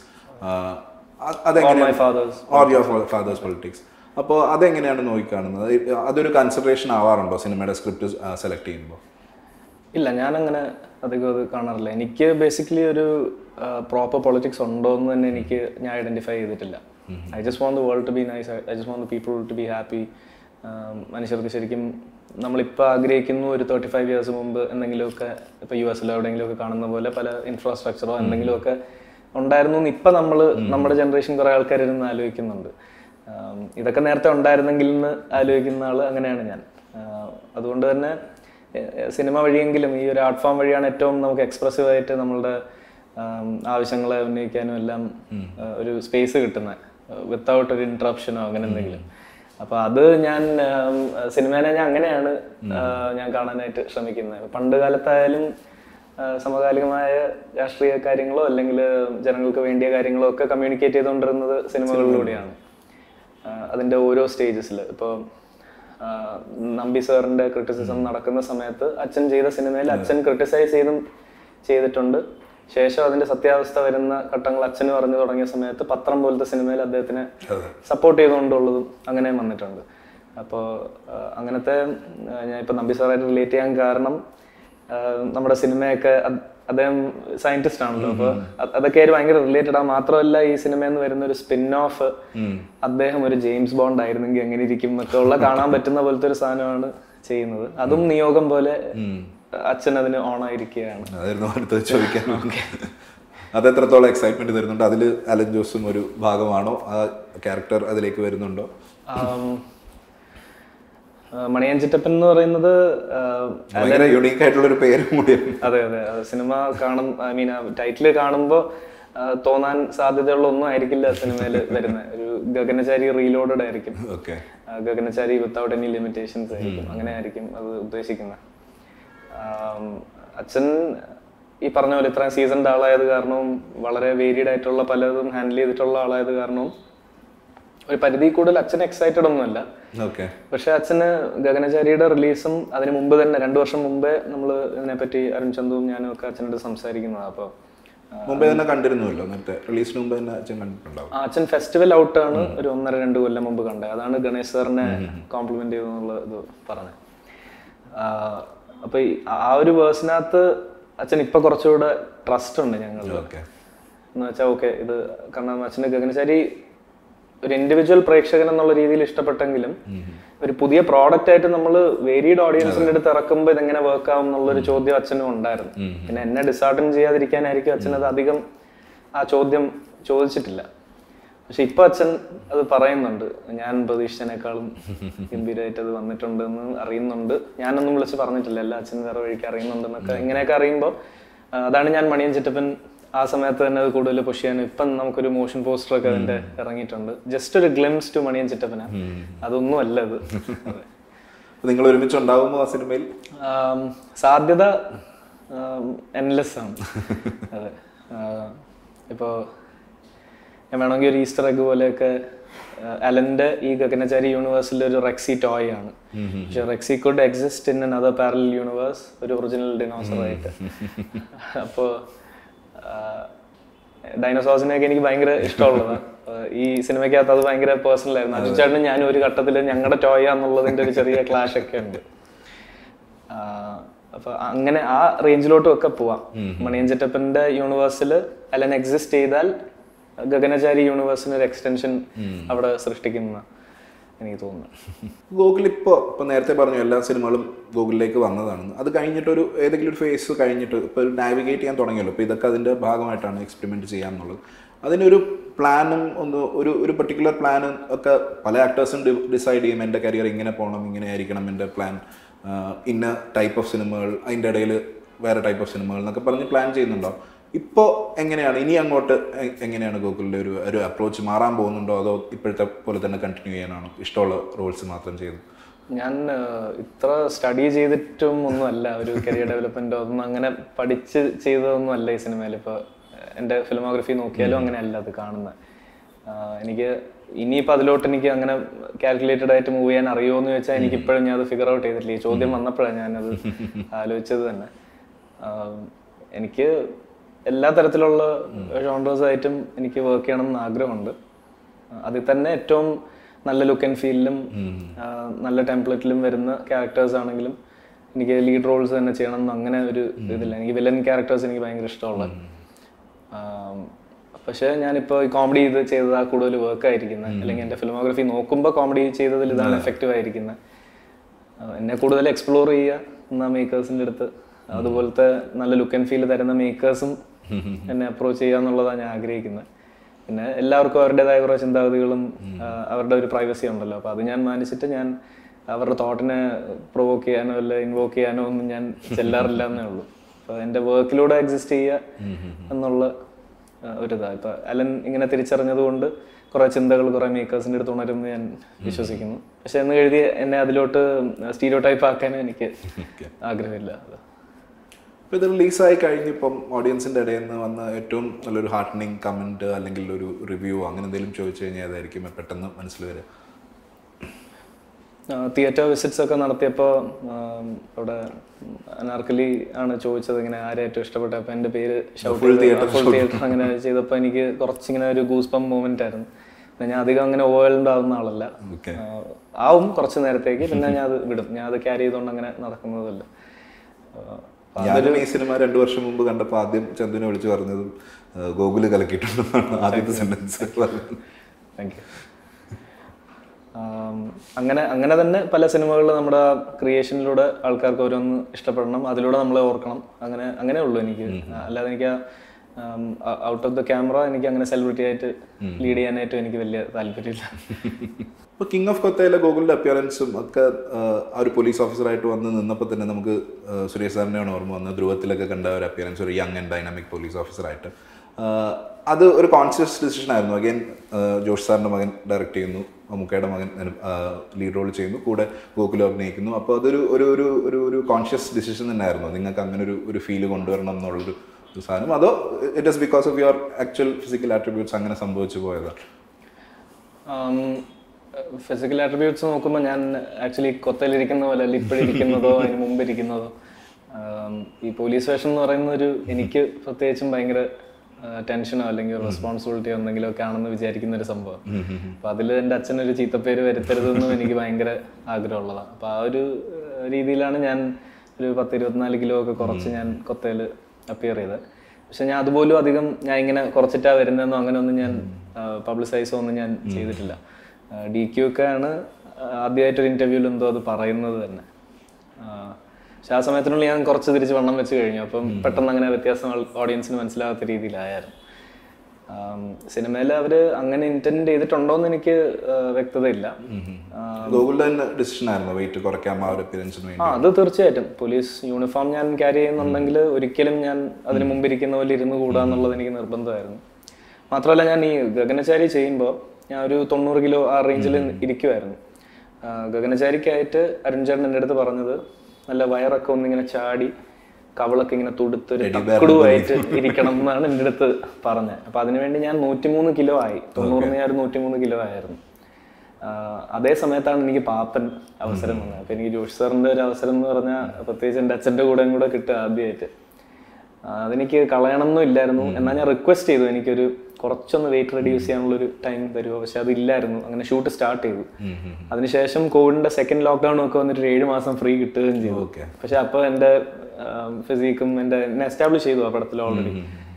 Speaker 2: അതെങ്ങനെ
Speaker 1: my father's
Speaker 2: or your father's politics അപ്പോൾ അതെങ്ങനെയാണ് നോക്കിക്കാണുന്നത് അത് അതൊരു കൺസിഡറേഷൻ ആവാറുണ്ടോ സിനിമയുടെ സ്ക്രിപ്റ്റ് സെലക്ട് ചെയ്യുമ്പോൾ
Speaker 1: ഇല്ല ഞാനങ്ങനെ അധികം അത് കാണാറില്ല എനിക്ക് ബേസിക്കലി ഒരു പ്രോപ്പർ പൊളിറ്റിക്സ് ഉണ്ടോ എന്ന് തന്നെ എനിക്ക് ഞാൻ ഐഡന്റിഫൈ ചെയ്തിട്ടില്ല I just want the world to be nice I just want people to be happy മനുഷ്യർക്ക് ശരിക്കും നമ്മളിപ്പോൾ ആഗ്രഹിക്കുന്നു ഒരു തേർട്ടി ഫൈവ് ഇയേഴ്സ് മുമ്പ് എന്തെങ്കിലുമൊക്കെ ഇപ്പോൾ യു എസിലോ എവിടെയെങ്കിലുമൊക്കെ കാണുന്ന പോലെ പല ഇൻഫ്രാസ്ട്രക്ചറോ എന്തെങ്കിലുമൊക്കെ ഉണ്ടായിരുന്നു എന്ന് ഇപ്പം നമ്മൾ നമ്മുടെ ജനറേഷൻ കുറേ ആൾക്കാർ ഇരുന്ന് ആലോചിക്കുന്നുണ്ട് ആം, ഇതൊക്കെ നേരത്തെ ഉണ്ടായിരുന്നെങ്കിൽ എന്ന് ആലോചിക്കുന്ന ആൾ അങ്ങനെയാണ് ഞാൻ ആ, അതുകൊണ്ട് തന്നെ എ- സിനിമ വഴിയെങ്കിലും ഈ ഒരു ആർട്ട് ഫോം വഴിയാണ് ഏറ്റവും നമുക്ക് എക്സ്പ്രസീവ് ആയിട്ട് നമ്മളുടെ ആം, ആവശ്യങ്ങളെ ഉന്നയിക്കാനും എല്ലാം ആ, ഒരു സ്പേസ് കിട്ടുന്നത് വിത്തൗട്ട് ഒരു ഇൻട്രപ്ഷനോ അങ്ങനെ എന്തെങ്കിലും അപ്പൊ അത് ഞാൻ ആം, സിനിമേനെ ഞാൻ അങ്ങനെയാണ് ആ, ഞാൻ കാണാനായിട്ട് ശ്രമിക്കുന്നത് പണ്ട് കാലത്തായാലും ആ, സമകാലികമായ രാഷ്ട്രീയ കാര്യങ്ങളോ അല്ലെങ്കിൽ ജനങ്ങൾക്ക് വേണ്ടിയ കാര്യങ്ങളോ ഒക്കെ കമ്മ്യൂണിക്കേറ്റ് ചെയ്തുകൊണ്ടിരുന്നത് സിനിമകളിലൂടെയാണ് ആ, അതിന്റെ ഓരോ സ്റ്റേജസിൽ ഇപ്പോൾ നമ്പി സാറിന്റെ ക്രിറ്റിസിസം നടക്കുന്ന സമയത്ത് അച്ഛൻ ചെയ്ത സിനിമയിൽ അച്ഛൻ ക്രിട്ടിസൈസ് ചെയ്തും ചെയ്തിട്ടുണ്ട് ശേഷം അതിന്റെ സത്യാവസ്ഥ വരുന്ന ഘട്ടങ്ങൾ അച്ഛന് പറഞ്ഞു തുടങ്ങിയ സമയത്ത് പത്രം പോലത്തെ സിനിമയിൽ അദ്ദേഹത്തിനെ സപ്പോർട്ട് ചെയ്തുകൊണ്ടുള്ളതും അങ്ങനെ വന്നിട്ടുണ്ട് അപ്പോൾ അങ്ങനത്തെ ആ, ഞാൻ ഇപ്പൊ നമ്പി സാറായിട്ട് റിലേറ്റ് ചെയ്യാൻ കാരണം ആ, നമ്മുടെ സിനിമയൊക്കെ അത്- അദ്ദേഹം സയന്റിസ്റ്റ് ആണല്ലോ അപ്പോൾ അതൊക്കെ ആയിട്ട് ഭയങ്കര റിലേറ്റഡ് ആ മാത്രമല്ല ഈ സിനിമയിൽ നിന്ന് വരുന്ന ഒരു സ്പിൻ ഓഫ് അദ്ദേഹം ഒരു ജെയിംസ് ബോണ്ട് ആയിരുന്നെങ്കിൽ എങ്ങനെ ഇരിക്കും എന്നൊക്കെ ഉള്ള കാണാൻ പറ്റുന്ന പോലത്തെ ഒരു സാധനമാണ് ചെയ്യുന്നത് അതും നിയോഗം പോലെ അച്ഛൻ അതിന് ഓണായിരിക്കുകയാണ്
Speaker 2: അതായിരുന്നു അടുത്തത് ചോദിക്കാൻ അത് എത്രത്തോളം എക്സൈറ്റ്മെന്റ് തരുന്നുണ്ട് അതിൽ അലൻ ജോസും ഒരു ഭാഗമാണോ ആ ക്യാരക്ടർ അതിലേക്ക് വരുന്നുണ്ടോ
Speaker 1: ആം, ആ, മണിയൻ ചിറ്റപ്പൻ എന്ന് പറയുന്നത് ആ,
Speaker 2: ഭയങ്കര യുണീക്ക് ആയിട്ടുള്ള ഒരു പേരും കൂടിയാണ്
Speaker 1: അതെ അതെ അത് സിനിമ കാണും ഐ മീൻ ടൈറ്റിൽ കാണുമ്പോൾ തോന്നാൻ സാധ്യതയുള്ള ഒന്നും ആയിരിക്കില്ല സിനിമയിൽ വരുന്നത് ഒരു ഗഗനചാരി റീലോഡഡ് ആയിരിക്കും
Speaker 2: ഓക്കെ
Speaker 1: ആ, ഗഗനചാരി വിത്തൗട്ട് എനി ലിമിറ്റേഷൻസ് ആയിരിക്കും അങ്ങനെ ആയിരിക്കും അത് ഉദ്ദേശിക്കുന്നത് ആം, അച്ഛൻ ഈ പറഞ്ഞ പോലെ ഇത്രയും സീസണിന്റെ ആളായത് കാരണവും വളരെ വേരിയഡ് ആയിട്ടുള്ള പലതും ഹാൻഡിൽ ചെയ്തിട്ടുള്ള ആളായത് കാരണവും ഒരു പരിധി കൂടുതൽ അച്ഛൻ എക്സൈറ്റഡ് ഒന്നുമല്ല
Speaker 2: ഓക്കെ
Speaker 1: പക്ഷെ അച്ഛന് ഗഗനചാരിയുടെ റിലീസും അതിന് മുമ്പ് തന്നെ രണ്ടു വർഷം മുമ്പേ നമ്മൾ ഇതിനെപ്പറ്റി അരുൺ ചന്തുവും ഞാനും ഒക്കെ അച്ഛനോട് സംസാരിക്കുന്നതാണ് അപ്പോൾ
Speaker 2: മുമ്പേ തന്നെ കണ്ടിരുന്നുവല്ലോ മറ്റേ റിലീസിന് മുമ്പ് തന്നെ അച്ഛൻ കണ്ടിട്ടുണ്ടാവും
Speaker 1: അച്ഛൻ ഫെസ്റ്റിവൽ ഔട്ടാണ് ഒരു ഒന്നര രണ്ട് കൊല്ലം മുമ്പ് കണ്ടത് അതാണ് ഗണേശ് സാറിനെ കോംപ്ലിമെന്റ് ചെയ്തെന്നുള്ള ഇത് പറഞ്ഞത് അപ്പൊ ഈ ആ ഒരു വേഴ്സിനകത്ത് അച്ഛൻ ഇപ്പൊ കുറച്ചുകൂടെ ട്രസ്റ്റ് ഉണ്ട് ഞങ്ങളിൽ
Speaker 2: ഓക്കെ
Speaker 1: എന്ന് വെച്ചാൽ ഓക്കെ ഇത് കാരണം അച്ഛന് ഗഗനചാരി ഒരു ഇൻഡിവിജ്വൽ പ്രേക്ഷകൻ എന്നുള്ള രീതിയിൽ ഇഷ്ടപ്പെട്ടെങ്കിലും ഒരു പുതിയ പ്രോഡക്റ്റ് ആയിട്ട് നമ്മൾ വേരിയഡ് ഓഡിയൻസിന്റെ അടുത്ത് ഇറക്കുമ്പോൾ ഇതെങ്ങനെ വർക്ക് ആവും എന്നുള്ളൊരു ചോദ്യം അച്ഛനും ഉണ്ടായിരുന്നു പിന്നെ എന്നെ ഡിസാർട്ടൻ ചെയ്യാതിരിക്കാനായിരിക്കും അച്ഛൻ അത് അധികം ആ ചോദ്യം ചോദിച്ചിട്ടില്ല പക്ഷെ ഇപ്പൊ അച്ഛൻ അത് പറയുന്നുണ്ട് ഞാൻ പ്രതീക്ഷിച്ചതിനേക്കാളും ഗംഭീരമായിട്ട് അത് വന്നിട്ടുണ്ട് എന്ന് അറിയുന്നുണ്ട് ഞാനൊന്നും വിളിച്ച് പറഞ്ഞിട്ടില്ല എല്ലാ അച്ഛൻ വേറെ വഴിക്ക് അറിയുന്നുണ്ടെന്നൊക്കെ ഇങ്ങനെയൊക്കെ അറിയുമ്പോൾ അതാണ് ഞാൻ മണിയൻ ചിറ്റപ്പൻ ആ സമയത്ത് തന്നെ അത് കൂടുതൽ പുഷ് ചെയ്യാനും ഇപ്പം നമുക്കൊരു മോഷൻ പോസ്റ്റർ ഒക്കെ അതിന്റെ ഇറങ്ങിയിട്ടുണ്ട് ജസ്റ്റ് ഒരു ഗ്ലിംസ് ടു മണിയൻ ചിറ്റപ്പന അതൊന്നും അല്ല ഇത് അതെ.
Speaker 2: നിങ്ങൾ ഒരുമിച്ച് ഉണ്ടാവുമോ ആ സിനിമയിൽ
Speaker 1: ആം, സാധ്യത എൻലെസ് ആണ് അതെ ആ, ഇപ്പോ ഞാൻ വേണമെങ്കിൽ ഒരു ഈസ്റ്റർ എഗ് പോലെയൊക്കെ ആ, അലന്റെ ഈ ഗഗനചാരി യൂണിവേഴ്സിൽ ഒരു റെക്സി ടോയ് ആണ് പക്ഷെ Rexy could exist in other parallel universe ഒരു ഒറിജിനൽ ഡിനോസർ ആയിട്ട് അപ്പോ ഡൈനോസോഴ്സിനെയൊക്കെ എനിക്ക് ഭയങ്കര ഇഷ്ടമുള്ളതാണ് ആ, ഈ സിനിമയ്ക്കകത്ത് അത് ഭയങ്കര പേഴ്സണൽ ആയിരുന്നു അജു ചേട്ടനും ഞാനും ഒരു ഘട്ടത്തിൽ ഞങ്ങളുടെ ടോയ എന്നുള്ളതിന്റെ ഒരു ചെറിയ ക്ലാഷ് ഒക്കെ ഉണ്ട് ആഹ് അപ്പൊ അങ്ങനെ ആ റേഞ്ചിലോട്ടും ഒക്കെ പോവാം മണിയൻ ചിറ്റപ്പന്റെ യൂണിവേഴ്സിൽ അലൻ എക്സിസ്റ്റ് ചെയ്താൽ ഗഗനചാരി യൂണിവേഴ്സിന് ഒരു എക്സ്റ്റൻഷൻ അവിടെ സൃഷ്ടിക്കുന്ന എനിക്ക് തോന്നുന്നു
Speaker 2: ഗൂഗിൾ ഇപ്പോൾ ഇപ്പോൾ നേരത്തെ പറഞ്ഞു എല്ലാ സിനിമകളും ഗൂഗിളിലേക്ക് വന്നതാണ് അത് കഴിഞ്ഞിട്ട് ഒരു ഏതെങ്കിലും ഒരു ഫേസ് കഴിഞ്ഞിട്ട് ഇപ്പോൾ നാവിഗേറ്റ് ചെയ്യാൻ തുടങ്ങിയല്ലോ ഇപ്പോൾ ഇതൊക്കെ അതിൻ്റെ ഭാഗമായിട്ടാണ് എക്സ്പെരിമെൻറ്റ് ചെയ്യാന്നുള്ളത് അതിനൊരു പ്ലാനും ഒന്ന് ഒരു ഒരു പെർട്ടിക്കുലർ പ്ലാനും ഒക്കെ പല ആക്ടേഴ്സും ഡിസൈഡ് ചെയ്യും എൻ്റെ കരിയർ ഇങ്ങനെ പോകണം ഇങ്ങനെ ആയിരിക്കണം എൻ്റെ പ്ലാൻ ഇന്ന ടൈപ്പ് ഓഫ് സിനിമകൾ അതിൻ്റെ ഇടയിൽ വേറെ ടൈപ്പ് ഓഫ് സിനിമകൾ എന്നൊക്കെ പറഞ്ഞ് പ്ലാൻ ചെയ്യുന്നുണ്ടോ ഇപ്പോൾ എങ്ങനെയാണ് ഇനി അങ്ങോട്ട് എ- എങ്ങനെയാണ് ഗൂഗിളിൻ്റെ ഒരു ഒരു അപ്രോച്ച് മാറാൻ പോകുന്നുണ്ടോ അതോ ഇപ്പോഴത്തെ പോലെ തന്നെ കണ്ടിന്യൂ ചെയ്യാനാണോ ഇഷ്ടമുള്ള റോൾസ് മാത്രം ചെയ്തു
Speaker 1: ഞാൻ ആഹ് ഇത്ര സ്റ്റഡി ചെയ്തിട്ടും ഒന്നുമല്ല ഒരു കരിയർ ഡെവലപ്മെന്റോ ഒന്നും അങ്ങനെ പഠിച്ച് ചെയ്തതൊന്നും അല്ല ഈ സിനിമയിൽ ഇപ്പോൾ എൻ്റെ ഫിലിമോഗ്രഫി നോക്കിയാലും അങ്ങനെയല്ല അത് കാണുന്നത് ആഹ് എനിക്ക് ഇനിയിപ്പോൾ അതിലോട്ട് എനിക്ക് അങ്ങനെ കാൽക്കുലേറ്റഡ് ആയിട്ട് മൂവ് ചെയ്യാൻ അറിയുമോ എന്ന് ചോദിച്ചാൽ എനിക്ക് ഇപ്പോഴും ഞാൻ അത് ഫിഗർ ഔട്ട് ചെയ്തിട്ടില്ല ഈ ചോദ്യം വന്നപ്പോഴാണ് ഞാനത് ആലോചിച്ചത് തന്നെ ആഹ് എനിക്ക് എല്ലാ തരത്തിലുള്ള ജോൺറേഴ്സ് ആയിട്ടും എനിക്ക് വർക്ക് ചെയ്യണം എന്ന് ആഗ്രഹമുണ്ട് അതിൽ തന്നെ ഏറ്റവും നല്ല ലുക്ക് ആൻഡ് ഫീലിലും നല്ല ടെംപ്ലേറ്റിലും വരുന്ന ക്യാരക്ടേഴ്സ് ആണെങ്കിലും എനിക്ക് ലീഡ് റോൾസ് തന്നെ ചെയ്യണം എന്ന് അങ്ങനെ ഒരു ഇതില്ല എനിക്ക് വില്ലൻ ക്യാരക്ടേഴ്സ് എനിക്ക് ഭയങ്കര ഇഷ്ടമുള്ള പക്ഷേ ഞാനിപ്പോൾ ഈ കോമഡി ഇത് ചെയ്തതാ കൂടുതൽ വർക്ക് ആയിരിക്കുന്നത് അല്ലെങ്കിൽ എൻ്റെ ഫിലിമോഗ്രഫി നോക്കുമ്പോൾ കോമഡി ചെയ്തതിൽ ഇതാണ് എഫക്റ്റീവ് ആയിരിക്കുന്നത് ആഹ് എന്നെ കൂടുതൽ എക്സ്പ്ലോർ ചെയ്യുക എന്നാ മേക്കേഴ്സിൻ്റെ അടുത്ത് അതുപോലത്തെ നല്ല ലുക്ക് ആൻഡ് ഫീൽ തരുന്ന മേക്കേഴ്സും എന്നെ അപ്രോച്ച് ചെയ്യുക എന്നുള്ളതാണ് ഞാൻ ആഗ്രഹിക്കുന്നത് പിന്നെ എല്ലാവർക്കും അവരുടേതായ കുറേ ചിന്താഗതികളും ആഹ് അവരുടെ ഒരു പ്രൈവസി ഉണ്ടല്ലോ അപ്പോൾ അത് ഞാൻ മാനിച്ചിട്ട് ഞാൻ അവരുടെ തോട്ടിനെ പ്രൊവോക്ക് ചെയ്യാനോ അല്ല ഇൻവോക്ക് ചെയ്യാനോ ഒന്നും ഞാൻ ചെല്ലാറില്ല എന്നേ ഉള്ളൂ അപ്പോൾ എൻ്റെ വർക്കിലൂടെ എക്സിസ്റ്റ് ചെയ്യുക എന്നുള്ള ആഹ് ഒരിതാ ഇപ്പൊ അലൻ ഇങ്ങനെ തിരിച്ചറിഞ്ഞത് കൊണ്ട് കുറെ ചിന്തകൾ കുറെ മേക്കേഴ്സിന്റെ അടുത്ത് ഉണരുമെന്ന് ഞാൻ വിശ്വസിക്കുന്നു പക്ഷെ എന്ന് എഴുതി എന്നെ അതിലോട്ട് സ്റ്റീരിയോ ടൈപ്പ് ആക്കാൻ എനിക്ക് ആഗ്രഹമില്ല അത്
Speaker 2: അപ്പോൾ ഇത് റിലീസായി കഴിഞ്ഞിപ്പം ഓഡിയൻസിൻ്റെ ഇടയിൽ നിന്ന് വന്ന ഏറ്റവും നല്ലൊരു ഹാർട്ടനിങ് കമൻറ്റ് അല്ലെങ്കിൽ ഒരു റിവ്യൂ അങ്ങനെ എന്തെങ്കിലും ചോദിച്ചു കഴിഞ്ഞാൽ ഏതായിരിക്കും പെട്ടെന്ന് മനസ്സിൽ വരിക
Speaker 1: തിയേറ്റർ വിസിറ്റ്സ് ഒക്കെ നടത്തിയപ്പോൾ അവിടെ അനാർക്കലി ആണ് ചോദിച്ചത് ഇങ്ങനെ ആരെ ഏറ്റവും ഇഷ്ടപ്പെട്ട അപ്പോൾ എൻ്റെ പേര് ഷൗട്ട് ഫുൾ തിയേറ്റർ അങ്ങനെ ചെയ്തപ്പോൾ എനിക്ക് കുറച്ചിങ്ങനെ ഒരു ഗൂസ് പമ്പ് മൂമെന്റ് ആയിരുന്നു പിന്നെ ഞാൻ അധികം അങ്ങനെ ഓവൽഡ് ആവുന്ന ആളല്ല
Speaker 2: ഓക്കെ
Speaker 1: ആ, ആവും കുറച്ച് നേരത്തേക്ക് പിന്നെ ഞാൻ അത് വിടും ഞാൻ അത് ക്യാരി ചെയ്തുകൊണ്ട് അങ്ങനെ നടക്കുന്നതല്ല ആ,
Speaker 2: ഞാനും ഈ സിനിമ രണ്ടു വർഷം മുമ്പ് കണ്ടപ്പോൾ ആദ്യം ചന്ദുവിനെ വിളിച്ചു പറഞ്ഞതും ആ, ഗോകുല് കലക്കിയിട്ടുണ്ടെന്നാണ് ആദ്യത്തെ സെന്റൻസ് പറഞ്ഞത്
Speaker 1: താങ്ക് യു അങ്ങനെ അങ്ങനെ തന്നെ പല സിനിമകളിൽ നമ്മുടെ ക്രിയേഷനിലൂടെ ആൾക്കാർക്ക് ഓരോന്ന് ഇഷ്ടപ്പെടണം അതിലൂടെ നമ്മളെ ഓർക്കണം അങ്ങനെ അങ്ങനെ ഉള്ളൂ എനിക്ക് അല്ലാതെ എനിക്ക് ഔട്ട് ഓഫ് ദ ക്യാമറ എനിക്ക് അങ്ങനെ സെലിബ്രിറ്റി ആയിട്ട് ലീഡ് ചെയ്യാനായിട്ടും എനിക്ക് വലിയ താല്പര്യമില്ല
Speaker 2: ഇപ്പോൾ കിങ് ഓഫ് കൊത്തയിലെ ഗോകുലിൻ്റെ അപ്പിയറൻസും ഒക്കെ ആ, ആ ഒരു പോലീസ് ഓഫീസറായിട്ട് വന്ന് നിന്നപ്പോൾ തന്നെ നമുക്ക് ആ, സുരേഷ് സാറിനെയാണ് ഓർമ്മ വന്നത് ധ്രുവത്തിലൊക്കെ കണ്ട ഒരു അപ്പിയറൻസ് ഒരു യങ് ആൻഡ് ഡൈനാമിക് പോലീസ് ഓഫീസറായിട്ട് ആ, അത് ഒരു കോൺഷ്യസ് ഡിസിഷൻ ആയിരുന്നു അഗൈൻ ജോഷ് സാറിൻ്റെ മകൻ ഡയറക്റ്റ് ചെയ്യുന്നു മമ്മൂക്കയുടെ മകൻ ലീഡ് റോൾ ചെയ്യുന്നു കൂടെ ഗോകുലം അഭിനയിക്കുന്നു അപ്പോൾ അതൊരു ഒരു ഒരു ഒരു ഒരു കോൺഷ്യസ് ഡിസിഷൻ തന്നെയായിരുന്നു നിങ്ങൾക്ക് അങ്ങനെ ഒരു ഒരു ഫീല് കൊണ്ടുവരണം എന്നുള്ളൊരു ഒരു സാധനം അതോ it is because of your actual physical attributes അങ്ങനെ സംഭവിച്ചു പോയതാണ്
Speaker 1: ഫിസിക്കൽ ആട്രിബ്യൂട്ട്സ് നോക്കുമ്പോൾ ഞാൻ ആക്ച്വലി കൊത്തയിലിരിക്കുന്ന പോലെ അല്ല ഇപ്പോഴിരിക്കുന്നതോ അതിന് മുമ്പ് ഇരിക്കുന്നതോ ആം, ഈ പോലീസ് വേഷം എന്ന് പറയുന്ന ഒരു എനിക്ക് പ്രത്യേകിച്ചും ഭയങ്കര ടെൻഷനോ അല്ലെങ്കിൽ റെസ്പോൺസിബിലിറ്റിയോ എന്തെങ്കിലും ഒക്കെ ആണെന്ന് വിചാരിക്കുന്ന ഒരു സംഭവം അപ്പൊ അതിൽ എൻ്റെ അച്ഛനൊരു ചീത്തപ്പേര് വരുത്തരുതെന്നും എനിക്ക് ഭയങ്കര ആഗ്രഹമുള്ളതാണ് അപ്പൊ ആ ഒരു ആ, രീതിയിലാണ് ഞാൻ ഒരു പത്ത് ഇരുപത്തിനാല് കിലോ ഒക്കെ കുറച്ച് ഞാൻ കൊത്തയിൽ അപ്പിയർ ചെയ്തത് പക്ഷെ ഞാൻ അതുപോലും അധികം ഞാൻ ഇങ്ങനെ കുറച്ചിട്ടാ വരുന്നതെന്നോ അങ്ങനെ ഒന്നും ഞാൻ പബ്ലിസൈസോ ഒന്നും ഞാൻ ചെയ്തിട്ടില്ല ഡി ക്യു ഒക്കെ ആണ് ആദ്യമായിട്ടൊരു ഇന്റർവ്യൂവിൽ എന്തോ അത് പറയുന്നത് തന്നെ ആ, പക്ഷെ ആ സമയത്തിനുള്ളിൽ ഞാൻ കുറച്ച് തിരിച്ച് വണ്ണം വെച്ച് കഴിഞ്ഞു അപ്പം പെട്ടെന്ന് അങ്ങനെ വ്യത്യാസം ഓഡിയൻസിന് മനസ്സിലാവാത്ത രീതിയിലായിരുന്നു സിനിമയിൽ അവര് അങ്ങനെ ഇന്റന്റ് ചെയ്തിട്ടുണ്ടോന്ന് എനിക്ക് ആ, വ്യക്തതയില്ല ആ,
Speaker 2: ഗോകുലിന്റെ തന്നെ ഡിസിഷൻ ആയിരുന്നു വെയിറ്റ് കുറയ്ക്കാൻ ആ ഒരു അപ്പിയറൻസിന് വേണ്ടി
Speaker 1: ആ അത് തീർച്ചയായിട്ടും പോലീസ് യൂണിഫോം ഞാൻ ക്യാരി ചെയ്യുന്നുണ്ടെങ്കിൽ ഒരിക്കലും ഞാൻ അതിന് മുമ്പ് ഇരിക്കുന്ന പോലെ ഇരുന്ന് കൂടാന്നുള്ളത് എനിക്ക് നിർബന്ധമായിരുന്നു മാത്രമല്ല ഞാൻ ഈ ഗഗനചാരി ചെയ്യുമ്പോൾ ഞാൻ ഒരു തൊണ്ണൂറ് കിലോ ആ റേഞ്ചിൽ ഇരിക്കുമായിരുന്നു ആ, ഗഗനചാരിക്കായിട്ട് അരുൺ ചേട്ടൻ എൻ്റെ അടുത്ത് പറഞ്ഞത് നല്ല വയറൊക്കെ ഒന്നിങ്ങനെ ചാടി കവളൊക്കെ ഇങ്ങനെ തുടുത്തൊരു തക്കുടുമായിട്ട് ഇരിക്കണം എന്നാണ് എൻ്റെ അടുത്ത് പറഞ്ഞത് അപ്പൊ അതിനുവേണ്ടി ഞാൻ നൂറ്റിമൂന്ന് കിലോ ആയി തൊണ്ണൂറിന് ഞാൻ ഒരു നൂറ്റിമൂന്ന് കിലോ ആയിരുന്നു ആഹ് അതേ സമയത്താണ് എനിക്ക് പാപ്പൻ അവസരം വന്നത് അപ്പൊ എനിക്ക് ജോഷി സാറിന്റെ ഒരു അവസരം എന്ന് പറഞ്ഞാൽ പ്രത്യേകിച്ച് എൻ്റെ അച്ഛൻ്റെ കൂടെയും കൂടെ കിട്ടുക ആദ്യമായിട്ട് ആഹ് അതെനിക്ക് കളയണമെന്നും ഇല്ലായിരുന്നു എന്നാൽ ഞാൻ റിക്വസ്റ്റ് ചെയ്തു എനിക്കൊരു കുറച്ചൊന്ന് വെയിറ്റ് റെഡ്യൂസ് ചെയ്യാനുള്ളൊരു ടൈം തരുമോ പക്ഷെ അതില്ലായിരുന്നു അങ്ങനെ ഷൂട്ട് സ്റ്റാർട്ട് ചെയ്തു അതിനുശേഷം കോവിഡിന്റെ സെക്കൻഡ് ലോക്ക്ഡൌൺ ഒക്കെ വന്നിട്ട് ഒരു ഏഴ് മാസം ഫ്രീ കിട്ടുകയും ചെയ്തു
Speaker 2: ഓക്കെ
Speaker 1: പക്ഷെ അപ്പോൾ എൻ്റെ ഫിസിക്കും എൻ്റെ എന്നെ എസ്റ്റാബ്ലിഷ് ചെയ്തു ആ പടത്തിൽ ഓൾറെഡി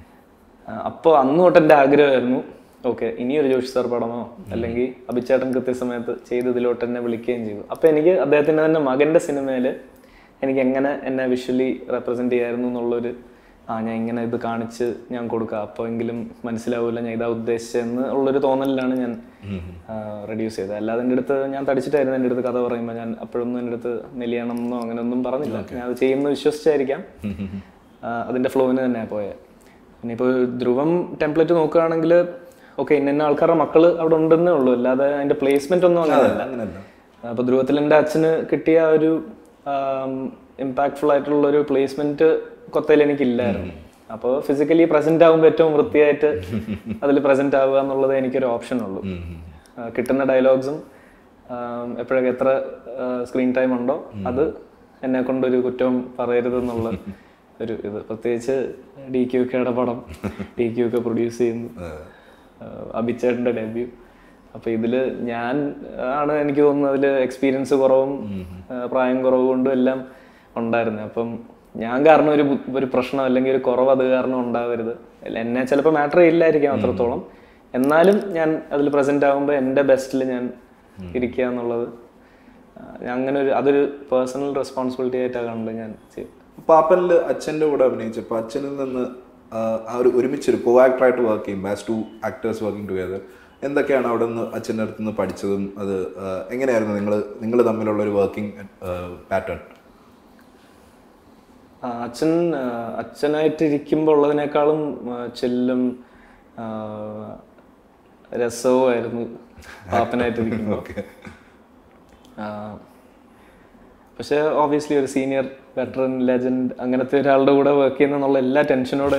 Speaker 1: അപ്പോൾ അന്ന് തൊട്ട് എൻ്റെ ആഗ്രഹമായിരുന്നു ഓക്കെ ഇനിയൊരു ജോഷി സാർ പടമോ അല്ലെങ്കിൽ അഭിച്ചേട്ടൻ കൃത്യസമയത്ത് ചെയ്തതിലോട്ട് എന്നെ വിളിക്കുകയും ചെയ്തു അപ്പോൾ എനിക്ക് അദ്ദേഹത്തിൻ്റെ തന്നെ മകൻ്റെ സിനിമയിൽ എനിക്ക് എങ്ങനെ എന്നെ വിഷ്വലി റെപ്രസെൻ്റ് ചെയ്യായിരുന്നു എന്നുള്ളൊരു ആ ഞാൻ ഇങ്ങനെ ഇത് കാണിച്ച് ഞാൻ കൊടുക്കാം അപ്പോൾ എങ്കിലും മനസ്സിലാവില്ല ഞാൻ ഇതാ ഉദ്ദേശിച്ചതെന്ന് ഉള്ളൊരു തോന്നലിലാണ് ഞാൻ റെഡ്യൂസ് ചെയ്തത് അല്ലാതെ എൻ്റെ അടുത്ത് ഞാൻ തടിച്ചിട്ടായിരുന്നു എൻ്റെ അടുത്ത് കഥ പറയുമ്പോൾ ഞാൻ അപ്പോഴൊന്നും എൻ്റെ അടുത്ത് നെല്ലിയണം എന്നോ അങ്ങനെയൊന്നും പറഞ്ഞില്ല ഞാൻ അത് ചെയ്യുമെന്ന് വിശ്വസിച്ചായിരിക്കാം ആ, അതിൻ്റെ ഫ്ലോവിന് തന്നെ പോയത് പിന്നെ ഇപ്പോൾ ധ്രുവം ടെംപ്ലേറ്റ് നോക്കുകയാണെങ്കിൽ ഓക്കെ ഇന്ന ഇന്ന ആൾക്കാരുടെ മക്കൾ അവിടെ ഉണ്ടെന്നേ ഉള്ളൂ അല്ലാതെ അതിൻ്റെ പ്ലേസ്മെൻ്റ് ഒന്നും അങ്ങനെയല്ല
Speaker 2: അങ്ങനല്ല
Speaker 1: അപ്പോൾ ധ്രുവത്തിൽ എൻ്റെ അച്ഛന് കിട്ടിയ ആ ഒരു ഇമ്പാക്ട്ഫുൾ ആയിട്ടുള്ള ഒരു പ്ലേസ്മെന്റ് കൊത്തയിൽ എനിക്കില്ലായിരുന്നു അപ്പോൾ ഫിസിക്കലി പ്രസന്റ് ആകുമ്പോൾ ഏറ്റവും വൃത്തിയായിട്ട് അതിൽ പ്രസന്റ് ആവുക എന്നുള്ളത് എനിക്കൊരു ഓപ്ഷൻ ഉള്ളൂ ആ, കിട്ടുന്ന ഡയലോഗ്സും എപ്പോഴൊക്കെ എത്ര സ്ക്രീൻ ടൈം ഉണ്ടോ അത് എന്നെ കൊണ്ടൊരു കുറ്റവും പറയരുതെന്നുള്ള ഒരു ഇത് പ്രത്യേകിച്ച് ഡി ക്യു കെയുടെ പടം ഡി ക്യു ഒക്കെ പ്രൊഡ്യൂസ് ചെയ്യുന്നു അഭിച്ചേട്ടൻ്റെ ഡെബ്യൂ അപ്പൊ ഇതില് ഞാൻ ആണ് എനിക്ക് തോന്നുന്നത് അതില് എക്സ്പീരിയൻസ് കുറവും ആ, പ്രായം കുറവ് കൊണ്ടും എല്ലാം ഉണ്ടായിരുന്നു അപ്പം ഞാൻ കാരണം ഒരു ബു- ഒരു പ്രശ്നം അല്ലെങ്കിൽ ഒരു കുറവ് അത് കാരണം ഉണ്ടാവരുത് അല്ല, എന്നെ ചിലപ്പോൾ മാറ്റർ ഇല്ലായിരിക്കാം അത്രത്തോളം എന്നാലും ഞാൻ അതിൽ പ്രസന്റ് ആകുമ്പോൾ എൻ്റെ ബെസ്റ്റിൽ ഞാൻ ഇരിക്കുക എന്നുള്ളത് ആ, ഞാൻ അങ്ങനെ ഒരു അതൊരു പേഴ്സണൽ റെസ്പോൺസിബിലിറ്റി ആയിട്ടാണ് കണ്ട് ഞാൻ ചെയ്യും
Speaker 2: പാപ്പനിൽ അച്ഛൻ്റെ കൂടെ അഭിനയിച്ചപ്പോൾ അച്ഛനിൽ നിന്ന് ആ, ആ ഒരു ഒരുമിച്ചൊരു കോ ആക്ടറായിട്ട് വർക്ക് ചെയ്യും as two actors working together എന്തൊക്കെയാണ് അവിടെ നിന്ന് അച്ഛൻ്റെ അടുത്ത് നിന്ന് പഠിച്ചതും അത് ആ, എങ്ങനെയായിരുന്നു നിങ്ങൾ നിങ്ങൾ തമ്മിലുള്ള ഒരു വർക്കിംഗ് പാറ്റേൺ
Speaker 1: ആ, അച്ഛൻ ആ, അച്ഛനായിട്ട് ഇരിക്കുമ്പോൾ ഉള്ളതിനേക്കാളും ആ, ചെല്ലും ആ, രസവുമായിരുന്നു പാപ്പനായിട്ട് ഇരിക്കുമ്പോൾ
Speaker 2: ഓക്കെ
Speaker 1: പക്ഷെ ഓബിയസ്ലി ഒരു സീനിയർ വെറ്ററൻ ലെജൻഡ് അങ്ങനത്തെ ഒരാളുടെ കൂടെ വർക്ക് ചെയ്യുന്നുള്ള എല്ലാ ടെൻഷനോടെ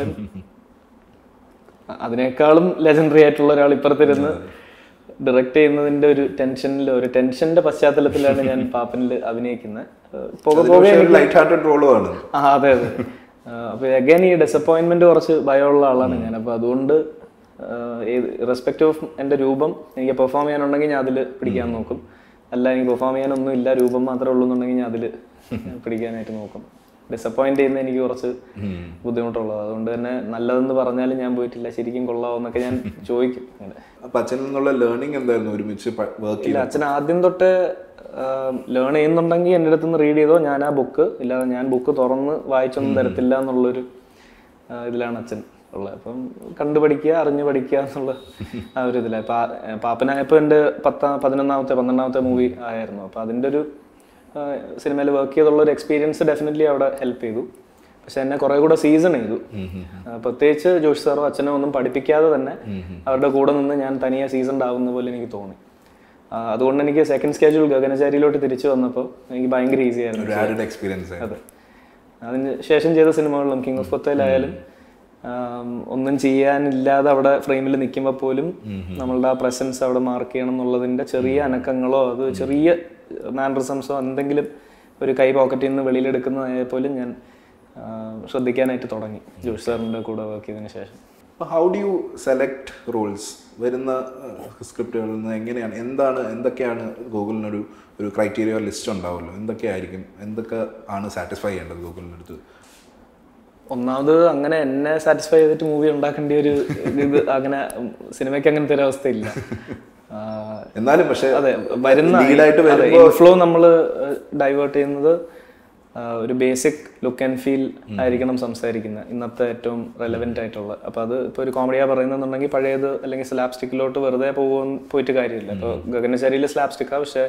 Speaker 1: അതിനേക്കാളും ലെജൻഡറി ആയിട്ടുള്ള ഒരാൾ ഇപ്പുറത്തിരുന്ന് ഡയറക്റ്റ് ചെയ്യുന്നതിന്റെ ഒരു ടെൻഷനിൽ ഒരു ടെൻഷന്റെ പശ്ചാത്തലത്തിലാണ് ഞാൻ പാപ്പനിൽ അഭിനയിക്കുന്നത് പോകെ പോകെ
Speaker 2: ഒരു ലൈറ്റ് ഹാർട്ടഡ് റോളും ആണ്
Speaker 1: ആ അതെ അതെ ആ, അപ്പൊ അഗൈൻ ഈ ഡിസപ്പോയിന്റ്മെന്റ് കുറച്ച് ഭയമുള്ള ആളാണ് ഞാൻ അപ്പൊ അതുകൊണ്ട് റെസ്പെക്ട് ഓഫ് എന്റെ രൂപം എനിക്ക് പെർഫോം ചെയ്യാനുണ്ടെങ്കിൽ ഞാൻ അതിൽ പിടിക്കാൻ നോക്കും അല്ല എനിക്ക് പെർഫോം ചെയ്യാനൊന്നും ഇല്ല രൂപം മാത്രമേ ഉള്ളൂ എന്നുണ്ടെങ്കിൽ ഞാൻ അതിൽ പിടിക്കാനായിട്ട് നോക്കും ഡിസപ്പോയിന്റ് ചെയ്യുന്ന എനിക്ക് കുറച്ച് ബുദ്ധിമുട്ടുള്ളത് അതുകൊണ്ട് തന്നെ നല്ലതെന്ന് പറഞ്ഞാലും ഞാൻ പോയിട്ടില്ല ശരിക്കും കൊള്ളാവോ എന്നൊക്കെ ഞാൻ ചോദിക്കും അങ്ങനെ
Speaker 2: അപ്പൊ അച്ഛനിൽ നിന്നുള്ള ലേണിംഗ് എന്തായിരുന്നു ഒരുമിച്ച് വർക്ക്
Speaker 1: ഇല്ല അച്ഛൻ ആദ്യം തൊട്ട് ലേൺ ചെയ്യുന്നുണ്ടെങ്കിൽ എൻ്റെ അടുത്ത് നിന്ന് റീഡ് ചെയ്തോ ഞാൻ ആ ബുക്ക് ഇല്ലാതെ ഞാൻ ബുക്ക് തുറന്ന് വായിച്ചൊന്നും തരത്തില്ല എന്നുള്ളൊരു ആ, ഇതിലാണ് അച്ഛൻ ഉള്ളത് അപ്പം കണ്ടു പഠിക്കുക അറിഞ്ഞു പഠിക്കുക എന്നുള്ള ആ ഒരു ഇതിലാണ് പാപ്പനായപ്പോൾ എൻ്റെ പത്താം പതിനൊന്നാമത്തെ പന്ത്രണ്ടാമത്തെ മൂവി ആയിരുന്നു അപ്പം അതിൻ്റെ ഒരു സിനിമയിൽ വർക്ക് ചെയ്തുള്ള ഒരു എക്സ്പീരിയൻസ് ഡെഫിനറ്റ്ലി അവിടെ ഹെൽപ്പ് ചെയ്തു പക്ഷെ എന്നെ കുറെ കൂടെ സീസൺ ചെയ്തു ആ, പ്രത്യേകിച്ച് ജോഷി സാറോ അച്ഛനോ ഒന്നും പഠിപ്പിക്കാതെ തന്നെ അവരുടെ കൂടെ നിന്ന് ഞാൻ തനിയെ സീസൺ ആവുന്ന പോലെ എനിക്ക് തോന്നി ആ, അതുകൊണ്ട് എനിക്ക് സെക്കൻഡ് സ്കെഡ്യൂൾ ഗഗനചാരിയിലോട്ട് തിരിച്ചു വന്നപ്പോൾ എനിക്ക് ഭയങ്കര ഈസി ആയിരുന്നു
Speaker 2: ഒരു ആഡഡ് എക്സ്പീരിയൻസ്
Speaker 1: അതെ അതിന് ശേഷം ചെയ്ത സിനിമകളിലും കിങ് ഓഫ് കൊത്തയിലായാലും ആം, ഒന്നും ചെയ്യാനില്ലാതെ അവിടെ ഫ്രെയിമിൽ നിൽക്കുമ്പോൾ പോലും നമ്മളുടെ ആ പ്രസൻസ് അവിടെ മാർക്ക് ചെയ്യണം എന്നുള്ളതിന്റെ ചെറിയ അനക്കങ്ങളോ അത് ചെറിയ മാനറിസംസോ എന്തെങ്കിലും ഒരു കൈ പോക്കറ്റിൽ നിന്ന് വെളിയിലെടുക്കുന്നതായ പോലും ഞാൻ ആ, ശ്രദ്ധിക്കാനായിട്ട് തുടങ്ങി ജോഷ് സാറിൻ്റെ കൂടെ വർക്ക് ചെയ്തതിന് ശേഷം
Speaker 2: how do you select roles വരുന്ന സ്ക്രിപ്റ്റുകളിൽ നിന്ന് എങ്ങനെയാണ് എന്താണ് എന്തൊക്കെയാണ് ഗൂഗിളിനൊരു ഒരു ക്രൈറ്റീരിയ ലിസ്റ്റ് ഉണ്ടാവുമല്ലോ എന്തൊക്കെയായിരിക്കും എന്തൊക്കെ ആണ് സാറ്റിസ്ഫൈ ചെയ്യേണ്ടത് ഗൂഗിളിൻ്റെ അടുത്ത്
Speaker 1: ഒന്നാമത് അങ്ങനെ എന്നെ സാറ്റിസ്ഫൈ ചെയ്തിട്ട് മൂവി ഉണ്ടാക്കേണ്ട ഒരു ഇത് അങ്ങനെ സിനിമയ്ക്ക് അങ്ങനത്തെ ഒരു അവസ്ഥയില്ല ആ,
Speaker 2: എന്നാലും പക്ഷേ
Speaker 1: അതെ വരുന്ന
Speaker 2: ലീഡായിട്ട്
Speaker 1: അതെ ഇൻഫ്ലോ നമ്മൾ ഡൈവേർട്ട് ചെയ്യുന്നത് ആ, ഒരു ബേസിക് ലുക്ക് ആൻഡ് ഫീൽ ആയിരിക്കണം സംസാരിക്കുന്നത് ഇന്നത്തെ ഏറ്റവും റെലവെന്റ് ആയിട്ടുള്ള അപ്പൊ അത് ഇപ്പൊ ഒരു കോമഡിയാ പറയുന്നുണ്ടെങ്കിൽ പഴയത് അല്ലെങ്കിൽ സ്ലാബ് സ്റ്റിക്കിലോട്ട് വെറുതെ പോകും പോയിട്ട് കാര്യമില്ല ഇപ്പൊ ഗഗനചാരിയിൽ സ്ലാബ് സ്റ്റിക്കാ പക്ഷെ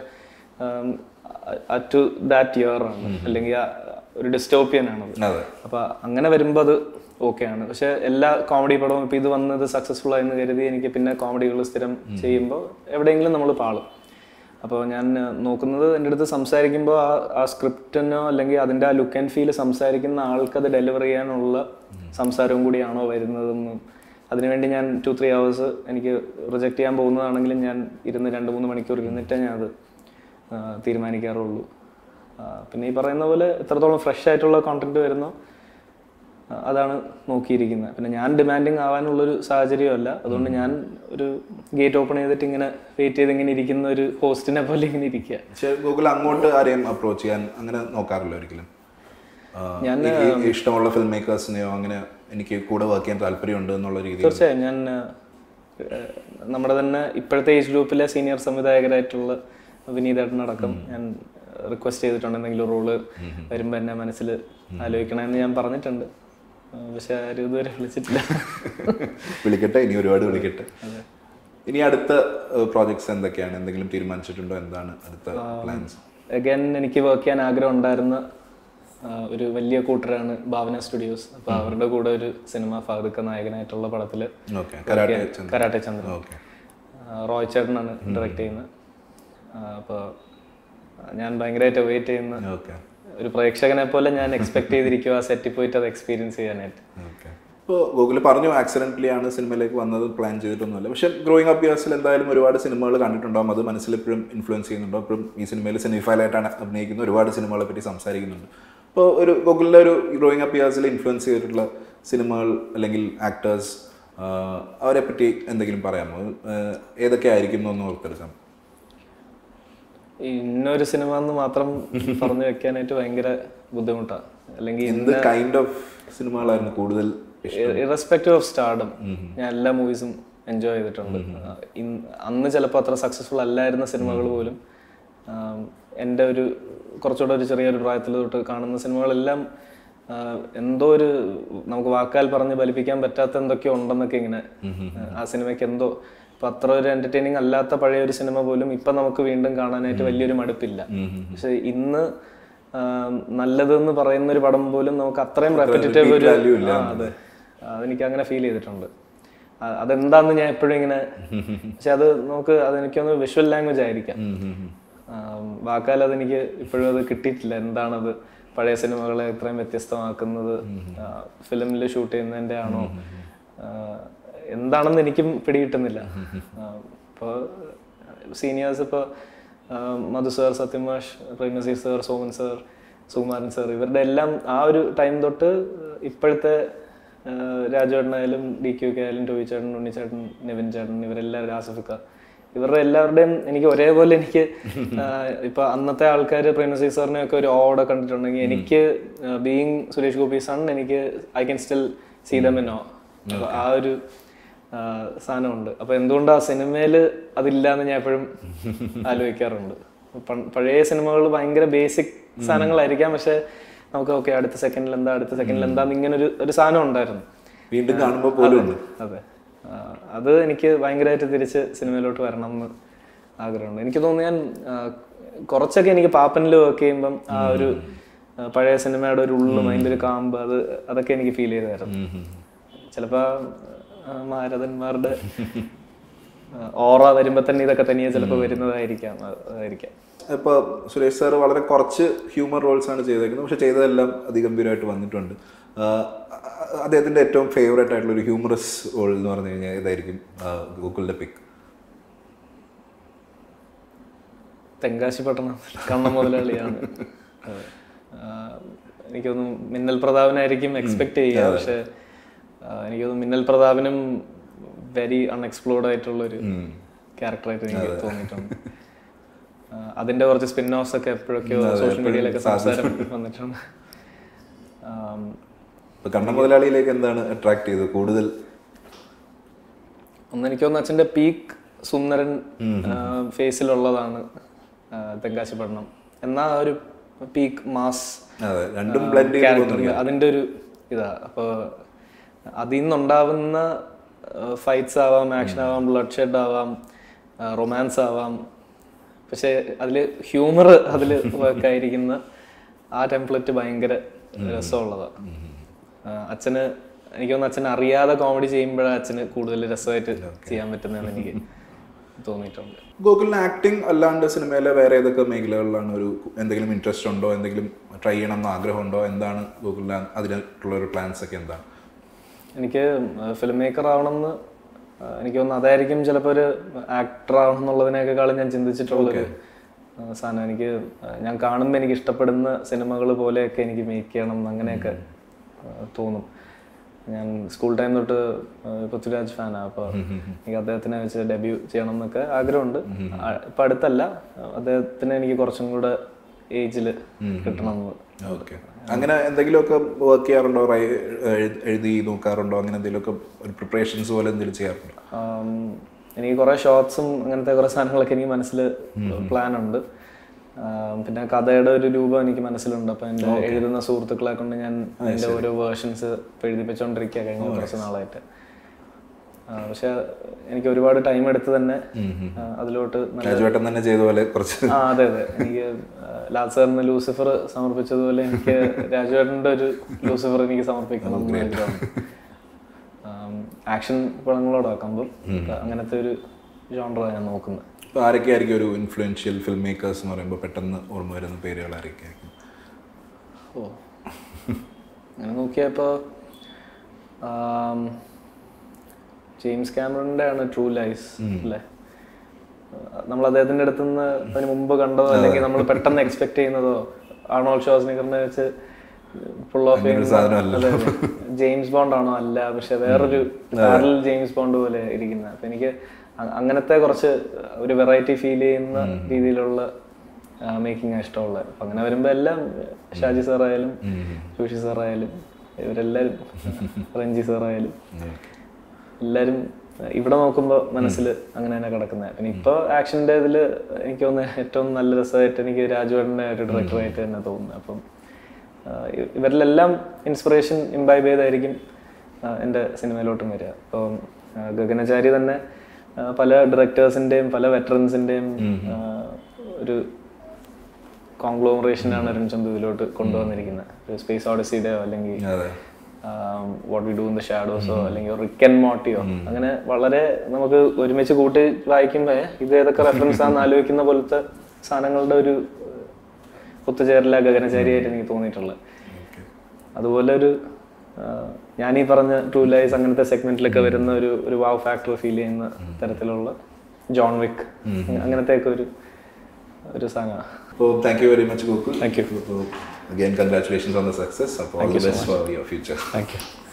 Speaker 1: ടു ദാറ്റ് ഇയർ ആണ് അല്ലെങ്കിൽ ആ ഒരു ഡിസ്റ്റോപ്പിയൻ ആണത്
Speaker 2: അതെ
Speaker 1: അപ്പൊ അങ്ങനെ വരുമ്പോൾ അത് ഓക്കെ ആണ് പക്ഷെ എല്ലാ കോമഡി പടവും ഇപ്പൊ ഇത് വന്നത് സക്സസ്ഫുൾ ആയെന്ന് കരുതി എനിക്ക് പിന്നെ കോമഡികൾ സ്ഥിരം ചെയ്യുമ്പോൾ എവിടെയെങ്കിലും നമ്മൾ പാളും അപ്പോൾ ഞാൻ ആ, നോക്കുന്നത് എൻ്റെ അടുത്ത് സംസാരിക്കുമ്പോൾ ആ ആ സ്ക്രിപ്റ്റിനോ അല്ലെങ്കിൽ അതിൻ്റെ ആ ലുക്ക് ആൻഡ് ഫീൽ സംസാരിക്കുന്ന ആൾക്ക് അത് ഡെലിവർ ചെയ്യാനുള്ള സംസാരവും കൂടിയാണോ വരുന്നതെന്നും അതിനുവേണ്ടി ഞാൻ ടു ത്രീ ഹവേഴ്സ് എനിക്ക് റിജക്റ്റ് ചെയ്യാൻ പോകുന്നതാണെങ്കിലും ഞാൻ ഇരുന്ന് രണ്ട് മൂന്ന് മണിക്കൂർ ഇരുന്നിട്ടേ ഞാൻ അത് ആ, തീരുമാനിക്കാറുള്ളൂ ആ, പിന്നെ ഈ പറയുന്ന പോലെ എത്രത്തോളം ഫ്രഷ് ആയിട്ടുള്ള കോണ്ടന്റ് വരുന്നോ ആ, അതാണ് നോക്കിയിരിക്കുന്നത് പിന്നെ ഞാൻ ഡിമാൻഡിങ് ആവാനുള്ളൊരു സാഹചര്യമല്ല അതുകൊണ്ട് ഞാൻ ഒരു ഗേറ്റ് ഓപ്പൺ ചെയ്തിട്ട് ഇങ്ങനെ വെയിറ്റ് ചെയ്ത് ഇങ്ങനെ ഇരിക്കുന്ന ഒരു ഹോസ്റ്റിനെ പോലെ ഇങ്ങനെ ഇരിക്കുക
Speaker 2: പക്ഷേ ഗൂഗിൾ അങ്ങോട്ട് ആരെയും അപ്രോച്ച് ചെയ്യാൻ അങ്ങനെ നോക്കാറില്ല ഒരിക്കലും ആ,
Speaker 1: ഞാൻ,
Speaker 2: ഈ- ഈ ഇഷ്ടമുള്ള ഫിലിം മേക്കേഴ്സിനെയോ അങ്ങനെ എനിക്ക് കൂടെ വർക്ക് ചെയ്യാൻ താല്പര്യമുണ്ട് എന്നുള്ള രീതിയിൽ
Speaker 1: തീർച്ചയായും ഞാൻ ആ, നമ്മുടെ തന്നെ ഇപ്പോഴത്തെ ഏജ് ഗ്രൂപ്പിലെ സീനിയർ സംവിധായകരായിട്ടുള്ള വിനീതേട്ടനടക്കം ഞാൻ റിക്വസ്റ്റ് ചെയ്തിട്ടുണ്ട് എന്തെങ്കിലും റോള് വരുമ്പോൾ എന്നെ മനസ്സിൽ ആലോചിക്കണമെന്ന് ഞാൻ പറഞ്ഞിട്ടുണ്ട് ആ, പക്ഷെ ആരും ഇതുവരെ വിളിച്ചിട്ടില്ല
Speaker 2: വിളിക്കട്ടെ ഇനി ഒരുപാട് വിളിക്കട്ടെ ഇനി അടുത്ത പ്രോജക്ട്സ് എന്തൊക്കെയാണ് എന്തെങ്കിലും തീരുമാനിച്ചിട്ടുണ്ടോ എന്താണ് അടുത്ത പ്ലാൻസ്
Speaker 1: അഗൈൻ എനിക്ക് വർക്ക് ചെയ്യാൻ ആഗ്രഹം ഉണ്ടായിരുന്ന ആ, ഒരു വലിയ കൂട്ടരാണ് ഭാവന സ്റ്റുഡിയോസ് അപ്പൊ അവരുടെ കൂടെ ഒരു സിനിമ ഫാദുക്ക നായകനായിട്ടുള്ള പടത്തില്
Speaker 2: okay karate
Speaker 1: karate Chandran
Speaker 2: okay
Speaker 1: ആ, റോയ് ചേട്ടനാണ് ഡയറക്റ്റ് ചെയ്യുന്നത് അപ്പോൾ ഞാൻ ഭയങ്കരമായിട്ട് വെയിറ്റ് ചെയ്യുന്ന
Speaker 2: ഓക്കെ
Speaker 1: ഒരു പ്രേക്ഷകനെ പോലെ ഞാൻ എക്സ്പെക്ട് ചെയ്തിരിക്കും ആ സെറ്റിൽ പോയിട്ട് അത് എക്സ്പീരിയൻസ് ചെയ്യാനായിട്ട്
Speaker 2: ഓക്കെ ഇപ്പോൾ ഗൂഗിൾ പറഞ്ഞു ആക്സിഡൻ്റലി ആണ് സിനിമയിലേക്ക് വന്നത് പ്ലാൻ ചെയ്തിട്ടൊന്നുമല്ല പക്ഷേ ഗ്രോയിങ് അപ്പ് ഇയേഴ്സിൽ എന്തായാലും ഒരുപാട് സിനിമകൾ കണ്ടിട്ടുണ്ടാവും അത് മനസ്സിൽ എപ്പോഴും ഇൻഫ്ലുവൻസ് ചെയ്യുന്നുണ്ടോ എപ്പോഴും ഈ സിനിമയിൽ സിനിഫൈലായിട്ടാണ് അഭിനയിക്കുന്ന ഒരുപാട് സിനിമകളെ പറ്റി സംസാരിക്കുന്നുണ്ട് അപ്പോൾ ഒരു ഗൂഗിളിലെ ഒരു ഗ്രോയിങ് അപ്പ് ഇയേഴ്സിൽ ഇൻഫ്ലുവൻസ് ചെയ്തിട്ടുള്ള സിനിമകൾ അല്ലെങ്കിൽ ആക്ടേഴ്സ് അവരെ പറ്റി എന്തെങ്കിലും പറയാമോ ആഹ് ഏതൊക്കെ ആയിരിക്കും എന്നൊന്ന് ഓർത്തെടുക്കാം
Speaker 1: ഇന്നൊരു സിനിമ എന്ന് മാത്രം പറഞ്ഞു വെക്കാനായിട്ട് ഭയങ്കര ബുദ്ധിമുട്ടാണ് അല്ലെങ്കിൽ
Speaker 2: എന്ത് കൈൻഡ് ഓഫ് സിനിമകളായിരുന്നു കൂടുതൽ
Speaker 1: ഇറസ്പെക്റ്റീവ് ഓഫ് സ്റ്റാർഡം ഞാൻ എല്ലാ മൂവീസും എൻജോയ് ചെയ്തിട്ടുണ്ട് ഇന്ന് അന്ന് ചിലപ്പോൾ അത്ര സക്സസ്ഫുൾ അല്ലായിരുന്ന സിനിമകൾ പോലും ആം, എൻ്റെ ഒരു കുറച്ചുകൂടെ ഒരു ചെറിയൊരു പ്രായത്തിൽ തൊട്ട് കാണുന്ന സിനിമകളെല്ലാം ആ, എന്തോ ഒരു നമുക്ക് വാക്കാൽ പറഞ്ഞ് ഫലിപ്പിക്കാൻ പറ്റാത്ത എന്തൊക്കെയോ ഉണ്ടെന്നൊക്കെ ഇങ്ങനെ ആ സിനിമയ്ക്ക് എന്തോ ഇപ്പൊ അത്ര ഒരു എന്റർടൈനിങ് അല്ലാത്ത പഴയ ഒരു സിനിമ പോലും ഇപ്പൊ നമുക്ക് വീണ്ടും കാണാനായിട്ട് വലിയൊരു മടുപ്പില്ല പക്ഷെ ഇന്ന് ആം, നല്ലതെന്ന് പറയുന്ന ഒരു പടം പോലും നമുക്ക് അത്രയും റെപ്പറ്റേറ്റീവ് ഒരു ആ, അതെ അതെനിക്ക് അങ്ങനെ ഫീൽ ചെയ്തിട്ടുണ്ട് ആ, അതെന്താന്ന് ഞാൻ എപ്പോഴും ഇങ്ങനെ പക്ഷെ അത് നമുക്ക് അതെനിക്കൊന്ന് വിഷ്വൽ ലാംഗ്വേജ് ആയിരിക്കാം ആം, വാക്കാൽ അതെനിക്ക് ഇപ്പോഴും അത് കിട്ടിയിട്ടില്ല എന്താണത് പഴയ സിനിമകളെ ഇത്രയും വ്യത്യസ്തമാക്കുന്നത് ഫിലിമിൽ ഷൂട്ട് ചെയ്യുന്നതിൻ്റെ ആണോ ആ, എന്താണെന്ന് എനിക്കും പിടികിട്ടുന്നില്ല ഇപ്പോൾ സീനിയേഴ്സ് ഇപ്പോൾ മധു സാർ സത്യമാഷ് പ്രേമസി sir Soman sir Sukumaran sir ഇവരുടെ എല്ലാം ആ ഒരു ടൈം തൊട്ട് ഇപ്പോഴത്തെ രാജുവേട്ടനായാലും ഡി ക്യു കെ ആയാലും ടോയി ചേട്ടൻ ഉണ്ണിച്ചേട്ടൻ നിവിൻ ചേട്ടൻ ഇവരെല്ലാവരും ആസഫിക്ക ഇവരുടെ എല്ലാവരുടെയും എനിക്ക് ഒരേപോലെ എനിക്ക് ആ, ഇപ്പൊ അന്നത്തെ ആൾക്കാർ പ്രേമസി സാറിനെ ഒക്കെ ഒരു ഓടെ കണ്ടിട്ടുണ്ടെങ്കിൽ എനിക്ക് ബീയിങ് സുരേഷ് ഗോപി സൺ എനിക്ക് I can still see them in അപ്പൊ ആ ഒരു ആ, സാധനമുണ്ട് അപ്പൊ എന്തുകൊണ്ട് ആ സിനിമയിൽ അതില്ലാന്ന് ഞാൻ എപ്പോഴും ആലോചിക്കാറുണ്ട് പ- പഴയ സിനിമകൾ ഭയങ്കര ബേസിക് സാധനങ്ങളായിരിക്കാം പക്ഷെ നമുക്ക് ഓക്കെ അടുത്ത സെക്കൻഡിൽ എന്താ അടുത്ത സെക്കൻഡിൽ എന്താന്ന് ഇങ്ങനെ ഒരു ഒരു സാധനം ഉണ്ടായിരുന്നു
Speaker 2: വീണ്ടും കാണുമ്പോൾ പോലും ഉണ്ട്
Speaker 1: അതെ ആ, അത് എനിക്ക് ഭയങ്കരമായിട്ട് തിരിച്ച് സിനിമയിലോട്ട് വരണം എന്ന് ആഗ്രഹമുണ്ട് എനിക്ക് തോന്നുന്നു ഞാൻ ആ, കുറച്ചൊക്കെ എനിക്ക് പാപ്പനിൽ വർക്ക് ചെയ്യുമ്പം ആ ഒരു ആ, പഴയ സിനിമയുടെ ഒരു ഉള്ളും അതിൻ്റെ ഒരു കാമ്പ് അത് അതൊക്കെ എനിക്ക് ഫീൽ ചെയ്തായിരുന്നു ചിലപ്പോൾ മാരഥന്മാരുടെ ഓറ വരുമ്പോ തന്നെ ഇതൊക്കെ തനിയെ ചിലപ്പോൾ വരുന്നതായിരിക്കാം അത് അതായിരിക്കാം
Speaker 2: ഇപ്പോൾ സുരേഷ് സാർ വളരെ കുറച്ച് ഹ്യൂമർ റോൾസ് ആണ് ചെയ്തേക്കുന്നത് പക്ഷെ ചെയ്തതെല്ലാം അതിഗംഭീരമായിട്ട് വന്നിട്ടുണ്ട് ആഹ് അദ്ദേഹത്തിന്റെ ഏറ്റവും ഫേവറേറ്റ് ആയിട്ടുള്ള ഒരു ഹ്യൂമറസ് റോൾ എന്ന് പറഞ്ഞു കഴിഞ്ഞാൽ ഇതായിരിക്കും ഗൂഗിളിന്റെ പിക്ക്
Speaker 1: തെങ്കാശി പട്ടണം കണ്ണ മുതലാളിയാണ് അതെ. ആ, എനിക്കൊന്നും മിന്നൽ പ്രതാപനായിരിക്കും എക്സ്പെക്ട് ചെയ്യുക പക്ഷെ ആ, എനിക്കൊന്നും മിന്നൽ പ്രതാപനും വെരി അൺഎക്സ്പ്ലോർഡ് ആയിട്ടുള്ള ഒരു ക്യാരക്ടറായിട്ട് എനിക്ക് തോന്നിയിട്ടുണ്ട് ആ, അതിന്റെ കുറച്ച് സ്പിൻ ഓഫ്സ് ഒക്കെ എപ്പോഴൊക്കെയോ സോഷ്യൽ മീഡിയയിലൊക്കെ സംസാരം വന്നിട്ടുണ്ട് ആം,
Speaker 2: ഇപ്പൊ കണ്ണ മുതലാളിയിലേക്ക് എന്താണ് അട്രാക്ട് ചെയ്തത് കൂടുതൽ
Speaker 1: ഒന്ന് എനിക്ക് തോന്നുന്നു അച്ഛൻ്റെ പീക്ക് സുന്ദരൻ ഫേസിലുള്ളതാണ് ആ, തെങ്കാശി പട്ടണം എന്നാ ആ ഒരു പീക്ക് മാസ്
Speaker 2: അതെ രണ്ടും ബ്ലെൻഡ് ചെയ്ത്
Speaker 1: ക്യാരക്ടർ അതിൻ്റെ ഒരു ഇതാ അപ്പോൾ അതിൽ നിന്നുണ്ടാവുന്ന ഫൈറ്റ്സ് ആവാം ആക്ഷൻ ആവാം ബ്ലഡ് ഷെഡ് ആവാം റൊമാൻസ് ആവാം പക്ഷെ അതിൽ ഹ്യൂമർ അതിൽ വർക്കായിരിക്കുന്ന ആ ടെംപ്ലറ്റ് ഭയങ്കര രസമുള്ളതാണ് അച്ഛന് എനിക്ക് തോന്നുന്നു അച്ഛൻ അറിയാതെ കോമഡി ചെയ്യുമ്പോഴാണ് അച്ഛന് കൂടുതൽ രസമായിട്ട് ചെയ്യാൻ പറ്റുന്നതെന്ന് എനിക്ക് തോന്നിയിട്ടുണ്ട്
Speaker 2: ഗോകുലിന് ആക്ടിങ് അല്ലാണ്ട് സിനിമയിലെ വേറെ ഏതൊക്കെ മേഖലകളിലാണ് ഒരു എന്തെങ്കിലും ഇൻട്രസ്റ്റ് ഉണ്ടോ എന്തെങ്കിലും ട്രൈ ചെയ്യണം എന്ന് ആഗ്രഹമുണ്ടോ എന്താണ് ഗോകുലിന് അതിനായിട്ടുള്ള ഒരു പ്ലാൻസ് ഒക്കെ എന്താണ്
Speaker 1: എനിക്ക് ഫിലിം മേക്കർ ആവണമെന്ന് ആ, എനിക്ക് തോന്നുന്നു അതായിരിക്കും ചിലപ്പോൾ ഒരു ആക്ടർ ആവണം എന്നുള്ളതിനേക്കാളും ഞാൻ ചിന്തിച്ചിട്ടുള്ളൊരു ആ, സാധനം എനിക്ക് ആ, ഞാൻ കാണുമ്പോൾ എനിക്ക് ഇഷ്ടപ്പെടുന്ന സിനിമകൾ പോലെയൊക്കെ എനിക്ക് മേക്ക് ചെയ്യണം എന്ന് അങ്ങനെയൊക്കെ ആ, തോന്നും ഞാൻ സ്കൂൾ ടൈം തൊട്ട് ആ, പൃഥ്വിരാജ് ഫാനാണ് അപ്പോൾ എനിക്ക് അദ്ദേഹത്തിനെ വെച്ച് ഡെബ്യൂ ചെയ്യണം എന്നൊക്കെ ആഗ്രഹമുണ്ട് ആ, ഇപ്പം അടുത്തല്ല അദ്ദേഹത്തിന് എനിക്ക് കുറച്ചും കൂടെ ഏജിൽ കിട്ടണം എന്ന്
Speaker 2: ഓക്കെ അങ്ങനെ എന്തെങ്കിലുമൊക്കെ വർക്ക് ചെയ്യാറുണ്ടോ റൈ- എഴു- എഴുതി നോക്കാറുണ്ടോ അങ്ങനെ എന്തെങ്കിലുമൊക്കെ ഒരു പ്രിപ്പറേഷൻസ് പോലെ എന്തെങ്കിലും ചെയ്യാറുണ്ടോ
Speaker 1: ആം, എനിക്ക് കുറേ ഷോർട്സും അങ്ങനത്തെ കുറേ സാധനങ്ങളൊക്കെ എനിക്ക് മനസ്സിൽ പ്ലാൻ ഉണ്ട് ആം, പിന്നെ കഥയുടെ ഒരു രൂപം എനിക്ക് മനസ്സിലുണ്ട് അപ്പം എൻ്റെ എഴുതുന്ന സുഹൃത്തുക്കളെ കൊണ്ട് ഞാൻ എൻ്റെ ഓരോ വേർഷൻസ് എഴുതിപ്പിച്ചുകൊണ്ടിരിക്കുക കഴിഞ്ഞ കുറച്ച് നാളായിട്ട് ആ, പക്ഷെ എനിക്ക് ഒരുപാട് ടൈം എടുത്ത് തന്നെ ആ, അതിലോട്ട് നല്ല
Speaker 2: രാജുവേട്ടൻ തന്നെ ചെയ്ത പോലെ കുറച്ച്
Speaker 1: ആ അതെ അതെ എനിക്ക് ലാൽ സാറിന് ലൂസിഫർ സമർപ്പിച്ചതുപോലെ എനിക്ക് രാജുവേട്ടൻ്റെ ഒരു ലൂസിഫർ എനിക്ക് സമർപ്പിക്കണം എന്ന് ആഗ്രഹമുണ്ട് ആക്ഷൻ പടങ്ങളോടാക്കുമ്പോൾ അങ്ങനത്തെ ഒരു ജോണറാണ് ഞാൻ നോക്കുന്നത്
Speaker 2: ഇപ്പൊ ആരൊക്കെയായിരിക്കും ഒരു ഇൻഫ്ലുവൻഷ്യൽ ഫിലിം മേക്കേഴ്സ് എന്ന് പറയുമ്പോൾ പെട്ടെന്ന് ഓർമ്മ വരുന്ന പേരുകൾ ആരൊക്കെയായിരിക്കും
Speaker 1: ഓ അങ്ങനെ നോക്കിയപ്പോൾ ജെയിംസ് ക്യാമറന്റെ ആണ് ട്രൂ ലൈസ് അല്ലേ നമ്മൾ അദ്ദേഹത്തിന്റെ അടുത്ത് നിന്ന് അതിന് മുമ്പ് കണ്ടതോ അല്ലെങ്കിൽ നമ്മൾ പെട്ടെന്ന് എക്സ്പെക്ട് ചെയ്യുന്നതോ ആണോൾ ഷോസ്നിക്കറിനെ വെച്ച് ഫുൾ ഓഫ്
Speaker 2: സാധനമല്ല.
Speaker 1: ജെയിംസ് ബോണ്ട് ആണോ അല്ല പക്ഷെ വേറൊരു പാരലൽ ജെയിംസ് ബോണ്ട് പോലെ ഇരിക്കുന്ന അപ്പൊ എനിക്ക് അ- അങ്ങനത്തെ കുറച്ച് ഒരു വെറൈറ്റി ഫീൽ ചെയ്യുന്ന രീതിയിലുള്ള മേക്കിംഗ് ഇഷ്ടമുള്ളത് അപ്പൊ അങ്ങനെ വരുമ്പോ എല്ലാം ഷാജി സാറായാലും ജോഷി സാറായാലും ഇവരെല്ലാരും റഞ്ജി സാറായാലും എല്ലാരും ഇവിടെ നോക്കുമ്പോൾ മനസ്സിൽ അങ്ങനെ തന്നെ കിടക്കുന്നത് പിന്നെ ഇപ്പോൾ ആക്ഷൻ്റെ ഇതിൽ എനിക്ക് തോന്നുന്നത് ഏറ്റവും നല്ല രസമായിട്ട് എനിക്ക് രാജുവേട്ടൻ്റെ ഒരു ഡയറക്ടറായിട്ട് തന്നെ തോന്നുന്നത് അപ്പം ആ, ഇ- ഇവരിലെല്ലാം ഇൻസ്പിറേഷൻ ഇംബൈബ് ചെയ്തായിരിക്കും ആ, എൻ്റെ സിനിമയിലോട്ടും വരിക അപ്പം ആ, ഗഗനചാരി തന്നെ ആ, പല ഡയറക്ടേഴ്സിൻ്റെയും പല വെറ്ററൻസിൻ്റെയും ഒരു കോൺഗ്ലോമറേഷനാണ് രൺചന്ദ് ഇതിലോട്ട് കൊണ്ടുവന്നിരിക്കുന്നത് ഒരു സ്പേസ് ഓഡിസിയുടെയോ അല്ലെങ്കിൽ
Speaker 2: അതെ
Speaker 1: what we do in the ഷാഡോസോ അല്ലെങ്കിൽ റിക്കൻ മോട്ടിയോ അങ്ങനെ വളരെ നമുക്ക് ഒരുമിച്ച് കൂട്ടി വായിക്കുമ്പോൾ ഇത് ഏതൊക്കെ റെഫറൻസ് ആണെന്ന് ആലോചിക്കുന്ന പോലത്തെ സാധനങ്ങളുടെ ഒരു ഏഹ്, ഒത്തുചേരല ഗഗനചാരിയായിട്ട് എനിക്ക് തോന്നിയിട്ടുള്ളത് അതുപോലെ ഒരു ആഹ്, ഞാനീ പറഞ്ഞ ട്രൂ ലൈസ് അങ്ങനത്തെ സെഗ്മെന്റിലൊക്കെ വരുന്ന ഒരു ഒരു വാവ് ഫാക്ടർ ഫീൽ ചെയ്യുന്ന തരത്തിലുള്ള ജോൺ വിക്ക് അങ്ങനത്തെ ഒക്കെ ഒരു ഒരു സാധനമാണ്
Speaker 2: അപ്പോൾ thank you very much Gokul
Speaker 1: Thank you.
Speaker 2: അപ്പോൾ again congratulations on the success അപ്പോൾ all the best for your future
Speaker 1: thank U